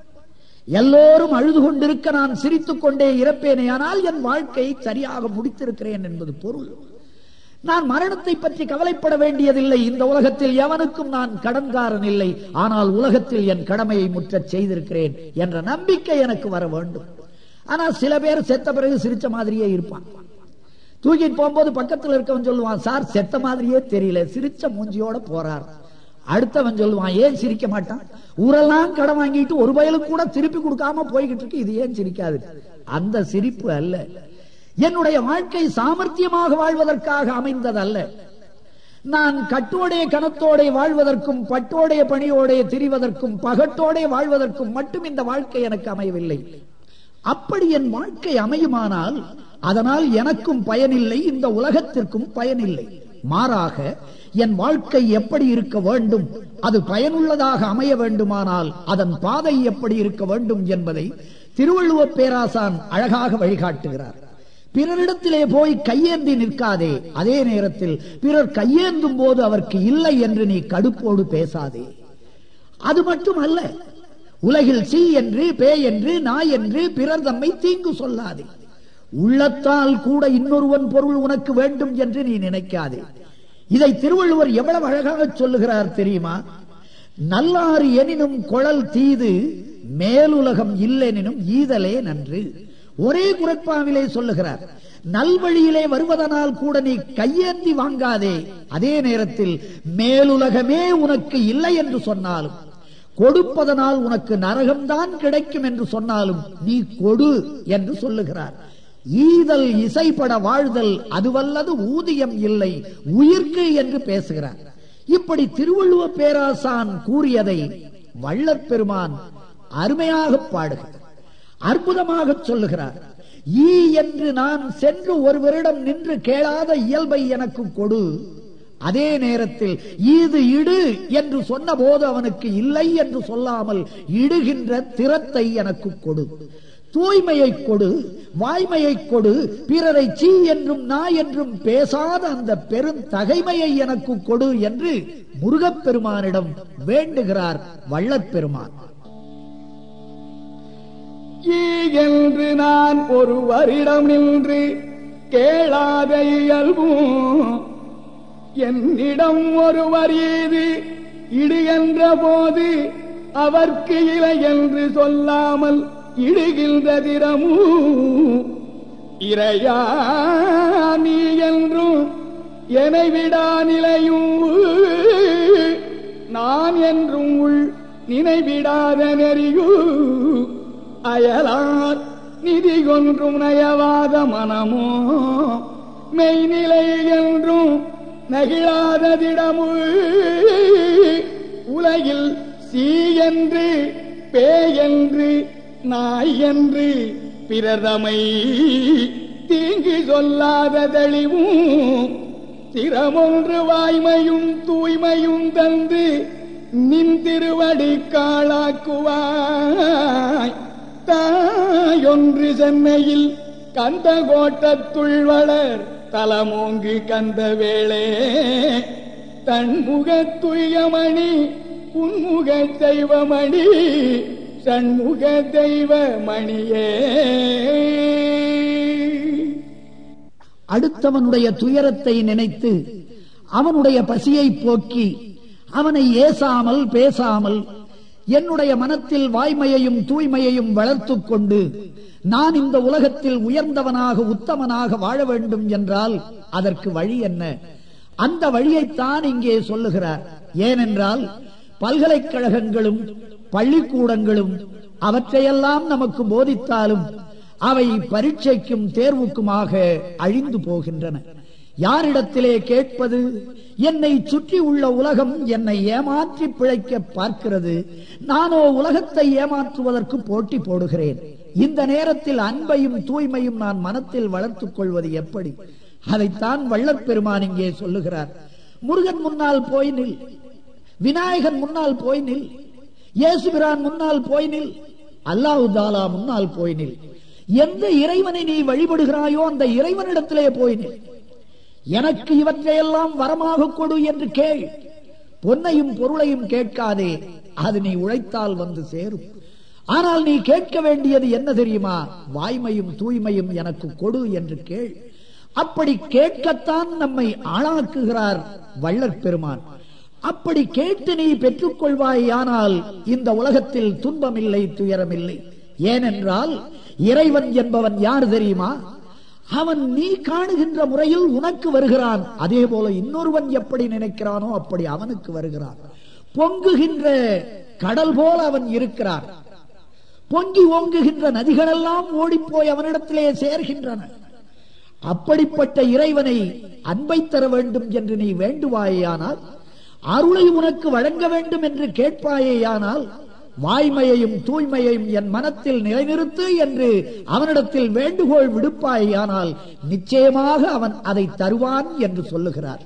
[SPEAKER 2] எல்லோரும் அழுது கொண்டிருக்க நான் சிரித்துக் கொண்டே இறப்பேனே ஆனால் என் வாழ்க்கையை சரியாக முடித்திருக்கிறேன் என்பது பொருள் நான் மரணத்தை பற்றி கவலைப்பட வேண்டியதில்லை இந்த உலகத்தில் எவனுக்கும் நான் கடன்காரன் இல்லை ஆனால் உலகத்தில் என் கடமையை முற்றச் செய்திருக்கிறேன் என்ற நம்பிக்கை எனக்கு வர வேண்டும் ஆனால் சில பேர் செத்த பிறகு சிரிச்ச மாதிரியே இருப்பான் தூக்கிட்டு போகும்போது பக்கத்தில் இருக்கவன் சொல்லுவான் சார் செத்த மாதிரியே தெரியல சிரிச்ச மூஞ்சியோட போறார் அடுத்தவன் சொல்லுவான் ஏன் சிரிக்க மாட்டான் ஊரெல்லாம் கடன் வாங்கிட்டு ஒரு பயலுக்கு கூட திருப்பி கொடுக்காம போய்கிட்டு இருக்கு இது ஏன் சிரிக்காது அந்த சிரிப்பு அல்ல என்னுடைய வாழ்க்கை சாமர்த்தியமாக வாழ்வதற்காக அமைந்ததல்ல நான் கட்டோடே கணத்தோடே வாழ்வதற்கும் பட்டோடே பணியோடே திரிவதற்கும் பகட்டோடே வாழ்வதற்கும் மட்டும் இந்த வாழ்க்கை எனக்கு அமையவில்லை அப்படி என் வாழ்க்கை அமையுமானால் அதனால் எனக்கும் பயனில்லை இந்த உலகத்திற்கும் பயனில்லை மாறாக என் வாழ்க்கை எப்படி இருக்க வேண்டும் அது பயனுள்ளதாக அமைய வேண்டுமானால் அதன் பாதை எப்படி இருக்க வேண்டும் என்பதை திருவள்ளுவர் பேராசான் அழகாக வழிகாட்டுகிறார் பிறரிடத்திலே போய் கையேந்தி நிற்காதே அதே நேரத்தில் பிறர் கையேந்தும் போது அவருக்கு இல்லை என்று நீ கடுப்போடு பேசாதே அது மட்டுமல்ல உலகில் சீ என்று பே என்று நாய் என்று பிறர் தம்மை தீங்கு சொல்லாதே உள்ளத்தால் கூட இன்னொருவன் பொருள் உனக்கு வேண்டும் என்று நீ நினைக்காதே இதை திருவள்ளுவர் எவ்வளவு அழகாக சொல்லுகிறார் தெரியுமா நல்லாறு எனினும் குழல் தீது மேலுலகம் இல்லெனினும் ஈதலே நன்று ஒரே குரட்பாவிலே சொல்லுகிறார் நல்வழியிலே வருவதனால் கூட நீ கையேந்தி வாங்காதே அதே நேரத்தில் மேலுலகமே உனக்கு இல்லை என்று சொன்னாலும் கொடுப்பதனால் உனக்கு நரகம்தான் கிடைக்கும் என்று சொன்னாலும் நீ கொடு என்று சொல்லுகிறார் ஈதல் இசைப்பட வாழ்தல் அதுவல்லது ஊதியம் இல்லை உயிர்க்கு என்று பேசுகிறார் இப்படி திருவள்ளுவ பேராசான் கூறியதை வள்ளற் பெருமான் அருமையாக பாடுகிறார் அற்புதமாக சொல்லுகிறார் ஈ என்று நான் சென்று ஒருவரிடம் நின்று கேளாத இயல்பை எனக்கு கொடு அதே நேரத்தில் ஈது இடு என்று சொன்ன போது அவனுக்கு இல்லை என்று சொல்லாமல் இடுகின்ற திறத்தை எனக்கு கொடு தூய்மையை கொடு வாய்மையை கொடு பிறரை சீ என்றும் நாய் என்றும் பேசாத அந்த பெருந்தகைமையை எனக்கு கொடு என்று முருகப்பெருமானிடம் வேண்டுகிறார் வள்ளற்பெருமான்
[SPEAKER 1] ஈ என்று நான் ஒருவரிடம் நின்று கேளாத இயல்பும் என்னிடம் ஒருவர் ஈது இடுகின்ற போது அவர்க்கு இலை என்று சொல்லாமல் இடுகின்ற திறமும் இறையா நீ என்றும் என்னை விடா நிலையும் நான் என்றும் உள் நினைவிடாத நெறியும் அயலார் நிதி கொன்றும் நயவாத மனமோ மெய்நிலை என்றும் நகிழாததிடமு உலகில் சீ என்று பே என்று நாய் என்று பிறதமை தீங்கு சொல்லாத தெளிவும் திறமொன்று வாய்மையும் தூய்மையும் தந்து நின் திருவடி காளாக்குவாய் தாயொன்று சென்னையில் கந்த கோட்டத்துள் வளர் தலமோங்கு கந்த வேளே தன்முக துயமணி உன்முக தெய்வமணி சண்முக தெய்வ மணியே
[SPEAKER 2] அடுத்தவனுடைய துயரத்தை நினைத்து அவனுடைய பசியை போக்கி அவனை ஏசாமல் பேசாமல் என்னுடைய மனத்தில் வாய்மையையும் தூய்மையையும் வளர்த்துக் கொண்டு நான் இந்த உலகத்தில் உயர்ந்தவனாக உத்தமனாக வாழ வேண்டும் என்றால் அதற்கு வழி என்ன அந்த வழியைத்தான் இங்கே சொல்லுகிறார் ஏனென்றால் பல்கலைக்கழகங்களும் பள்ளிக்கூடங்களும் அவற்றையெல்லாம் நமக்கு போதித்தாலும் அவை பரீட்சைக்கும் தேர்வுக்குமாக அழிந்து போகின்றன யாரிடத்திலே கேட்பது என்னை சுற்றி உள்ள உலகம் என்னை ஏமாற்றி பிழைக்க பார்க்கிறது நானோ உலகத்தை ஏமாற்றுவதற்கு போட்டி போடுகிறேன் இந்த நேரத்தில் அன்பையும் தூய்மையும் நான் மனத்தில் வளர்த்துக் கொள்வது எப்படி அதைத்தான் வள்ளற் பெருமான் இங்கே சொல்லுகிறார் முருகன் முன்னால் போய் நில் விநாயகன் முன்னால் போய் நில் இயேசுபிரான் முன்னால் போய் நில் அல்லாஹு தாலா முன்னால் போய் நில் எந்த இறைவனை நீ வழிபடுகிறாயோ அந்த இறைவனிடத்திலே போய் நில் எனக்கு இவற்றையெல்லாம் வரமாக கொடு என்று கேள் பொன்னையும் பொருளையும் கேட்காதே அது நீ உழைத்தால் வந்து சேரும் ஆனால் நீ கேட்க வேண்டியது என்ன தெரியுமா வாய்மையும் தூய்மையும் எனக்கு கொடு என்று கேள் அப்படி கேட்கத்தான் நம்மை ஆளாக்குகிறார் வள்ளற் பெருமான் அப்படி கேட்டு நீ பெற்றுக் கொள்வாயானால் இந்த உலகத்தில் துன்பமில்லை துயரமில்லை ஏனென்றால் இறைவன் என்பவன் யார் தெரியுமா அவன் நீ காணுகின்ற முறையில் உனக்கு வருகிறான் அதே போல இன்னொருவன் எப்படி நினைக்கிறானோ அப்படி அவனுக்கு வருகிறான் பொங்குகின்ற கடல் போல அவன் இருக்கிறான் பொங்கி ஓங்குகின்ற நதிகளெல்லாம் ஓடிப்போய் அவனிடத்திலே சேர்கின்றன அப்படிப்பட்ட இறைவனை அன்பை தர வேண்டும் என்று நீ வேண்டுவாயேயானால் அருளை உனக்கு வழங்க வேண்டும் என்று கேட்பாயேயானால் வாய்மையையும் தூய்மையையும் என் மனத்தில் நிலைநிறுத்து என்று அவனிடத்தில் வேண்டுகோள் விடுப்பாயானால் நிச்சயமாக அவன் அதை தருவான் என்று சொல்லுகிறார்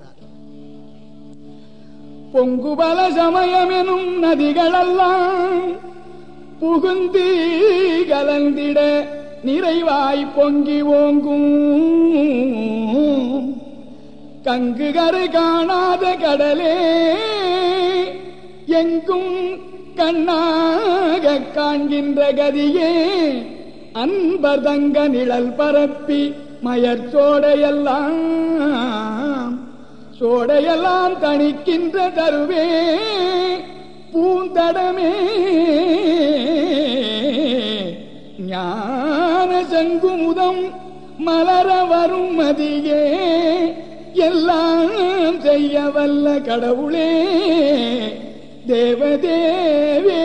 [SPEAKER 1] பொங்குபல சமயமெனும் நதிகளெல்லாம் புகுந்து கலந்திட நிறைவாய் பொங்கி ஓங்கும் கங்குகரை காணாத கடலே எங்கும் கண்ணாக காண்கின்ற கதியே அன்பர் தங்க நிழல் பரப்பி மயர் சோடையெல்லாம் சோடையெல்லாம் தணிக்கின்ற தருவே பூந்தடமே ஞான சங்குமுதம் மலர வரும் மதியே எல்லாம் செய்ய வல்ல கடவுளே தேவதேவே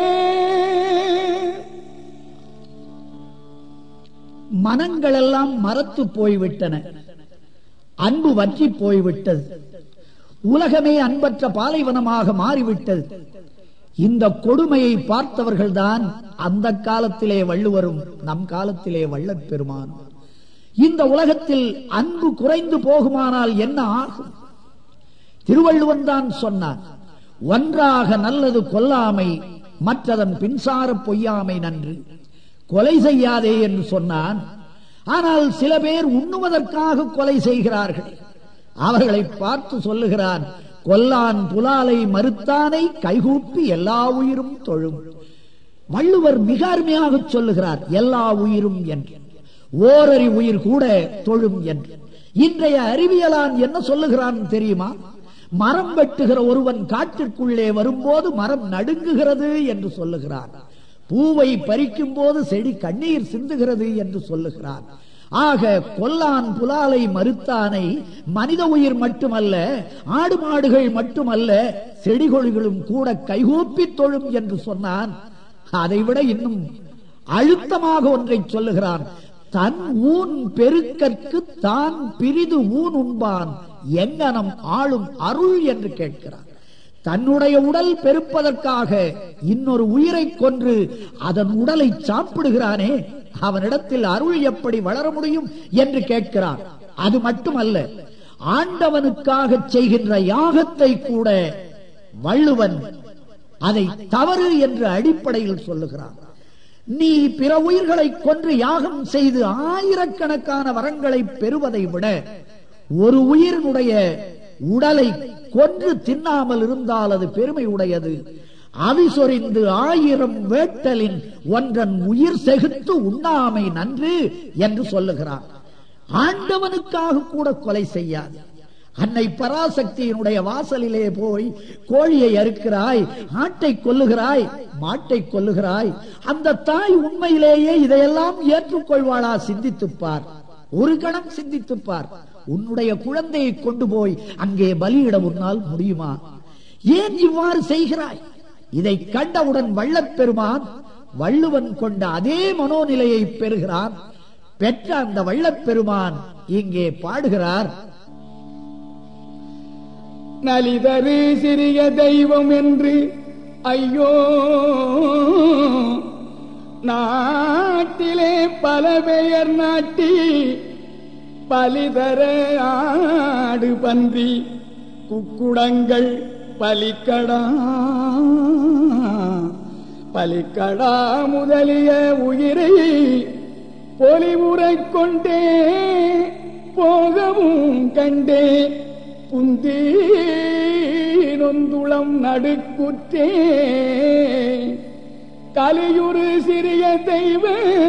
[SPEAKER 2] மனங்களெல்லாம் மரத்து போய்விட்டன அன்பு வற்றி போய்விட்டது உலகமே அன்பற்ற பாலைவனமாக மாறிவிட்டது இந்த கொடுமையை பார்த்தவர்கள்தான் அந்த காலத்திலே வள்ளுவரும் நம் காலத்திலே வள்ளற் பெருமானும் இந்த உலகத்தில் அன்பு குறைந்து போகுமானால் என்ன ஆகும் திருவள்ளுவன் தான் சொன்னான் ஒன்றாக நல்லது கொல்லாமை மற்றதன் பின்சார பொய்யாமை நன்று கொலை செய்யாதே என்று சொன்னான் ஆனால் சில பேர் உண்ணுவதற்காக கொலை செய்கிறார்கள் அவர்களை பார்த்து சொல்லுகிறான் கொல்லான் புலாலை மறுத்தானை கைகூப்பி எல்லா உயிரும் தொழும் வள்ளுவர் மிக அருமையாக சொல்லுகிறார் எல்லா உயிரும் என்று ஓரறி உயிர் கூட தொழும் என்று இன்றைய அறிவியலான் என்ன சொல்லுகிறான் தெரியுமா மரம் வெட்டுகிற ஒருவன் காட்டிற்குள்ளே வரும்போது மரம் நடுங்குகிறது என்று சொல்லுகிறான் பூவை பறிக்கும் போது செடி கண்ணீர் சிந்துகிறது என்று சொல்லுகிறான் ஆக கொல்லான் புலாலை மறுத்தானை மனித உயிர் மட்டுமல்ல ஆடு மாடுகள் மட்டுமல்ல செடிகொழிகளும் கூட கைகூப்பி தொழும் என்று சொன்னான் அதைவிட இன்னும் அழுத்தமாக ஒன்றை சொல்லுகிறான் தன் ஊன் பெருக்கற்கு தான் பிரிது ஊன் உண்பான் எங்கனம் ஆளும் அருள் என்று கேட்கிறான் தன்னுடைய உடல் பெருப்பதற்காக இன்னொரு உயிரை கொன்று அதன் உடலை சாப்பிடுகிறானே அவனிடத்தில் அருள் எப்படி வளர முடியும் என்று கேட்கிறான் அது மட்டுமல்ல ஆண்டவனுக்காக செய்கின்ற யாகத்தை கூட வள்ளுவன் அதை தவறு என்ற அடிப்படையில் சொல்லுகிறான் நீ பிற உயிர்களை கொன்று யாகம் செய்து ஆயிரக்கணக்கான வரங்களை பெறுவதை விட ஒரு உயிரினுடைய உடலை கொன்று தின்னாமல் இருந்தால் அது பெருமை உடையது அவிசொரிந்து ஆயிரம் வேட்டலின் ஒன்றன் உயிர் செகுத்து உண்ணாமை நன்று என்று சொல்லுகிறான் ஆண்டவனுக்காக கூட கொலை செய்யாது அன்னை பராசக்தியினுடைய வாசலிலே போய் கோழியை அறுக்கிறாய் ஆட்டை கொல்லுகிறாய் மாட்டை கொல்லுகிறாய் அந்த தாய் உண்மையிலேயே இதையெல்லாம் ஏற்றுக்கொள்வாளா சிந்தித்துப்பார் ஒரு கணம் சிந்தித்துப்பார் உன்னுடைய குழந்தையை கொண்டு போய் அங்கே பலியிட உன்னால் முடியுமா ஏன் இவ்வாறு செய்கிறாய் இதை கண்டவுடன் வள்ளப்பெருமான் வள்ளுவன் கொண்ட அதே மனோநிலையை பெறுகிறான் பெற்ற அந்த வள்ளப்பெருமான் இங்கே பாடுகிறார்
[SPEAKER 1] நலிதரு சிறிய தெய்வம் என்று ஐயோ நாட்டிலே பல பெயர் நாட்டி பலிதர ஆடு பன்றி குக்குடங்கள் பலிக்கடா பலிக்கடா முதலிய உயிரை பொலிவுரை கொண்டே போகவும் கண்டே புந்தி நொந்துளம் நடுக்குற்றே கலியுறு சிறிய தெய்வ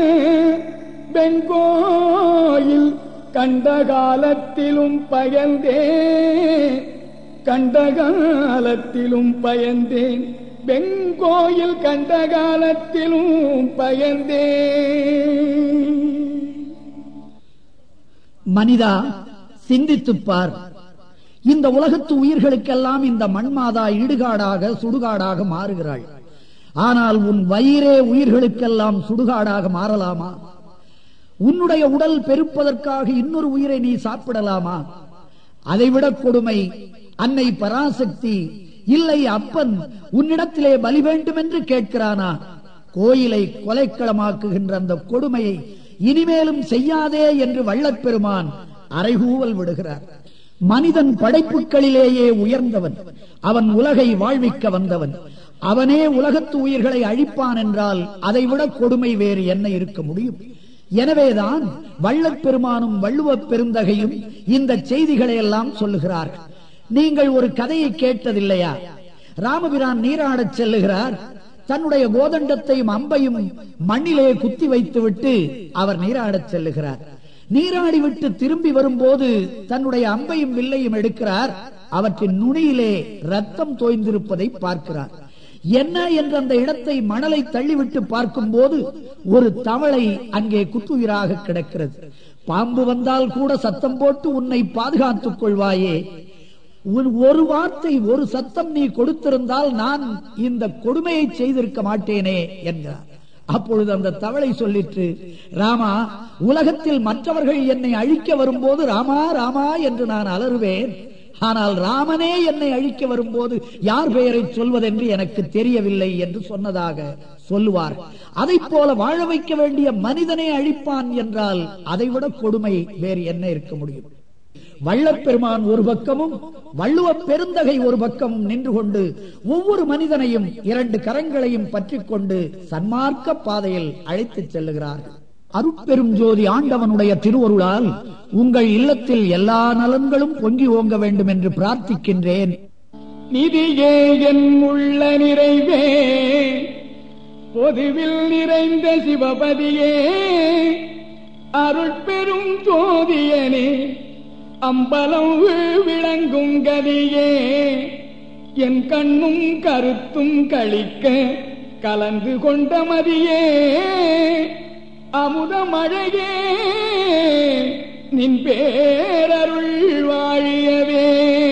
[SPEAKER 1] வெங்கோயில் கண்ட காலத்திலும் பயந்தே கண்ட காலத்திலும் பயந்தேன் வெங்கோயில் கண்ட காலத்திலும் பயந்தேன்
[SPEAKER 2] மனிதா சிந்தித்துப் பார் இந்த உலகத்து உயிர்களுக்கெல்லாம் இந்த மண்மாதா இடுகாடாக சுடுகாடாக மாறுகிறாள் ஆனால் உன் வயிறே உயிர்களுக்கெல்லாம் சுடுகாடாக மாறலாமா உன்னுடைய உடல் பெருப்பதற்காக இன்னொரு உயிரை நீ சாப்பிடலாமா அதைவிட கொடுமை அன்னை பராசக்தி இல்லை அப்பன் உன்னிடத்திலே பலி வேண்டும் என்று கேட்கிறானா கோயிலை கொலைக்களமாக்குகின்ற அந்த கொடுமையை இனிமேலும் செய்யாதே என்று வள்ளப்பெருமான் அறைகூவல் விடுகிறார் மனிதன் படைப்புகளிலேயே உயர்ந்தவன் அவன் உலகை வாழ்விக்க வந்தவன் அவனே உலகத்து உயிர்களை அழிப்பான் என்றால் அதைவிட கொடுமை வேறு என்ன இருக்க முடியும் எனவேதான் வள்ளற் பெருமானும் வள்ளுவப் பெருந்தகையும் இந்த செய்திகளை எல்லாம் சொல்லுகிறார்கள் நீங்கள் ஒரு கதையை கேட்டதில்லையா ராமபிரான் நீராடச் செல்லுகிறார் தன்னுடைய கோதண்டத்தையும் அம்பையும் மண்ணிலே குத்தி வைத்துவிட்டு அவர் நீராடச் செல்லுகிறார் நீராடி விட்டு திரும்பி வரும்போது தன்னுடைய அம்பையும் வில்லையும் எடுக்கிறார் அவற்றின் நுனியிலே ரத்தம் தோய்ந்திருப்பதை பார்க்கிறார் என்ன என்ற அந்த இடத்தை மணலை தள்ளிவிட்டு பார்க்கும்போது ஒரு தவளை அங்கே குத்துயிராக கிடக்கிறது பாம்பு வந்தால் கூட சத்தம் போட்டு உன்னை பாதுகாத்துக் கொள்வாயே உன் ஒரு வார்த்தை ஒரு சத்தம் நீ கொடுத்திருந்தால் நான் இந்த கொடுமையை செய்திருக்க மாட்டேனே என்கிறார் அப்பொழுது அந்த தவளை சொல்லிற்று ராமா உலகத்தில் மற்றவர்கள் என்னை அழிக்க வரும்போது ராமா ராமா என்று நான் அலறுவேன் ஆனால் ராமனே என்னை அழிக்க வரும்போது யார் பெயரை சொல்வதென்று எனக்கு தெரியவில்லை என்று சொன்னதாக சொல்லுவார் அதை போல வாழ வைக்க வேண்டிய மனிதனை அழிப்பான் என்றால் அதைவிட கொடுமை வேறு என்ன இருக்க முடியும் வள்ளப்பெருமான் ஒரு பக்கமும் வள்ளுவ பெருந்தகை ஒரு பக்கமும் நின்று கொண்டு ஒவ்வொரு மனிதனையும் இரண்டு கரங்களையும் பற்றிக் கொண்டு சன்மார்க்க பாதையில் அழைத்துச் செல்லுகிறார்கள் அருட்பெரும் ஜோதி ஆண்டவனுடைய திருவருளால் உங்கள் இல்லத்தில் எல்லா நலன்களும் பொங்கி ஓங்க வேண்டும் என்று பிரார்த்திக்கின்றேன்
[SPEAKER 1] நிதியே என் உள்ள நிறைவே பொதுவில் நிறைந்த சிவபதியே அருட்பெரும் ஜோதியனே அம்பலம் விளங்கும் கதியே என் கண்ணும் கருத்தும் கழிக்க கலந்து கொண்ட மதியே அமுத மழையே நின் பேரருள் வாழியவே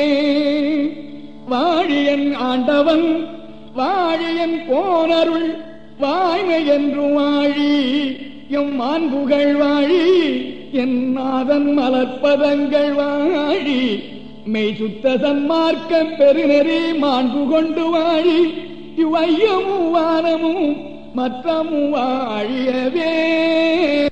[SPEAKER 1] வாழியன் ஆண்டவன் வாழியன் போனருள் வாய்மை என்று வாழி எம் மாண்புகள் வாழி என் நாதன் மலர்ப்பதங்கள் வாழி மெய் சுத்த சன்மார்க்க பெருநெறி மாண்பு கொண்டு வாழி இவ்வையமும் வானமும் மற்றமும் வாழியவே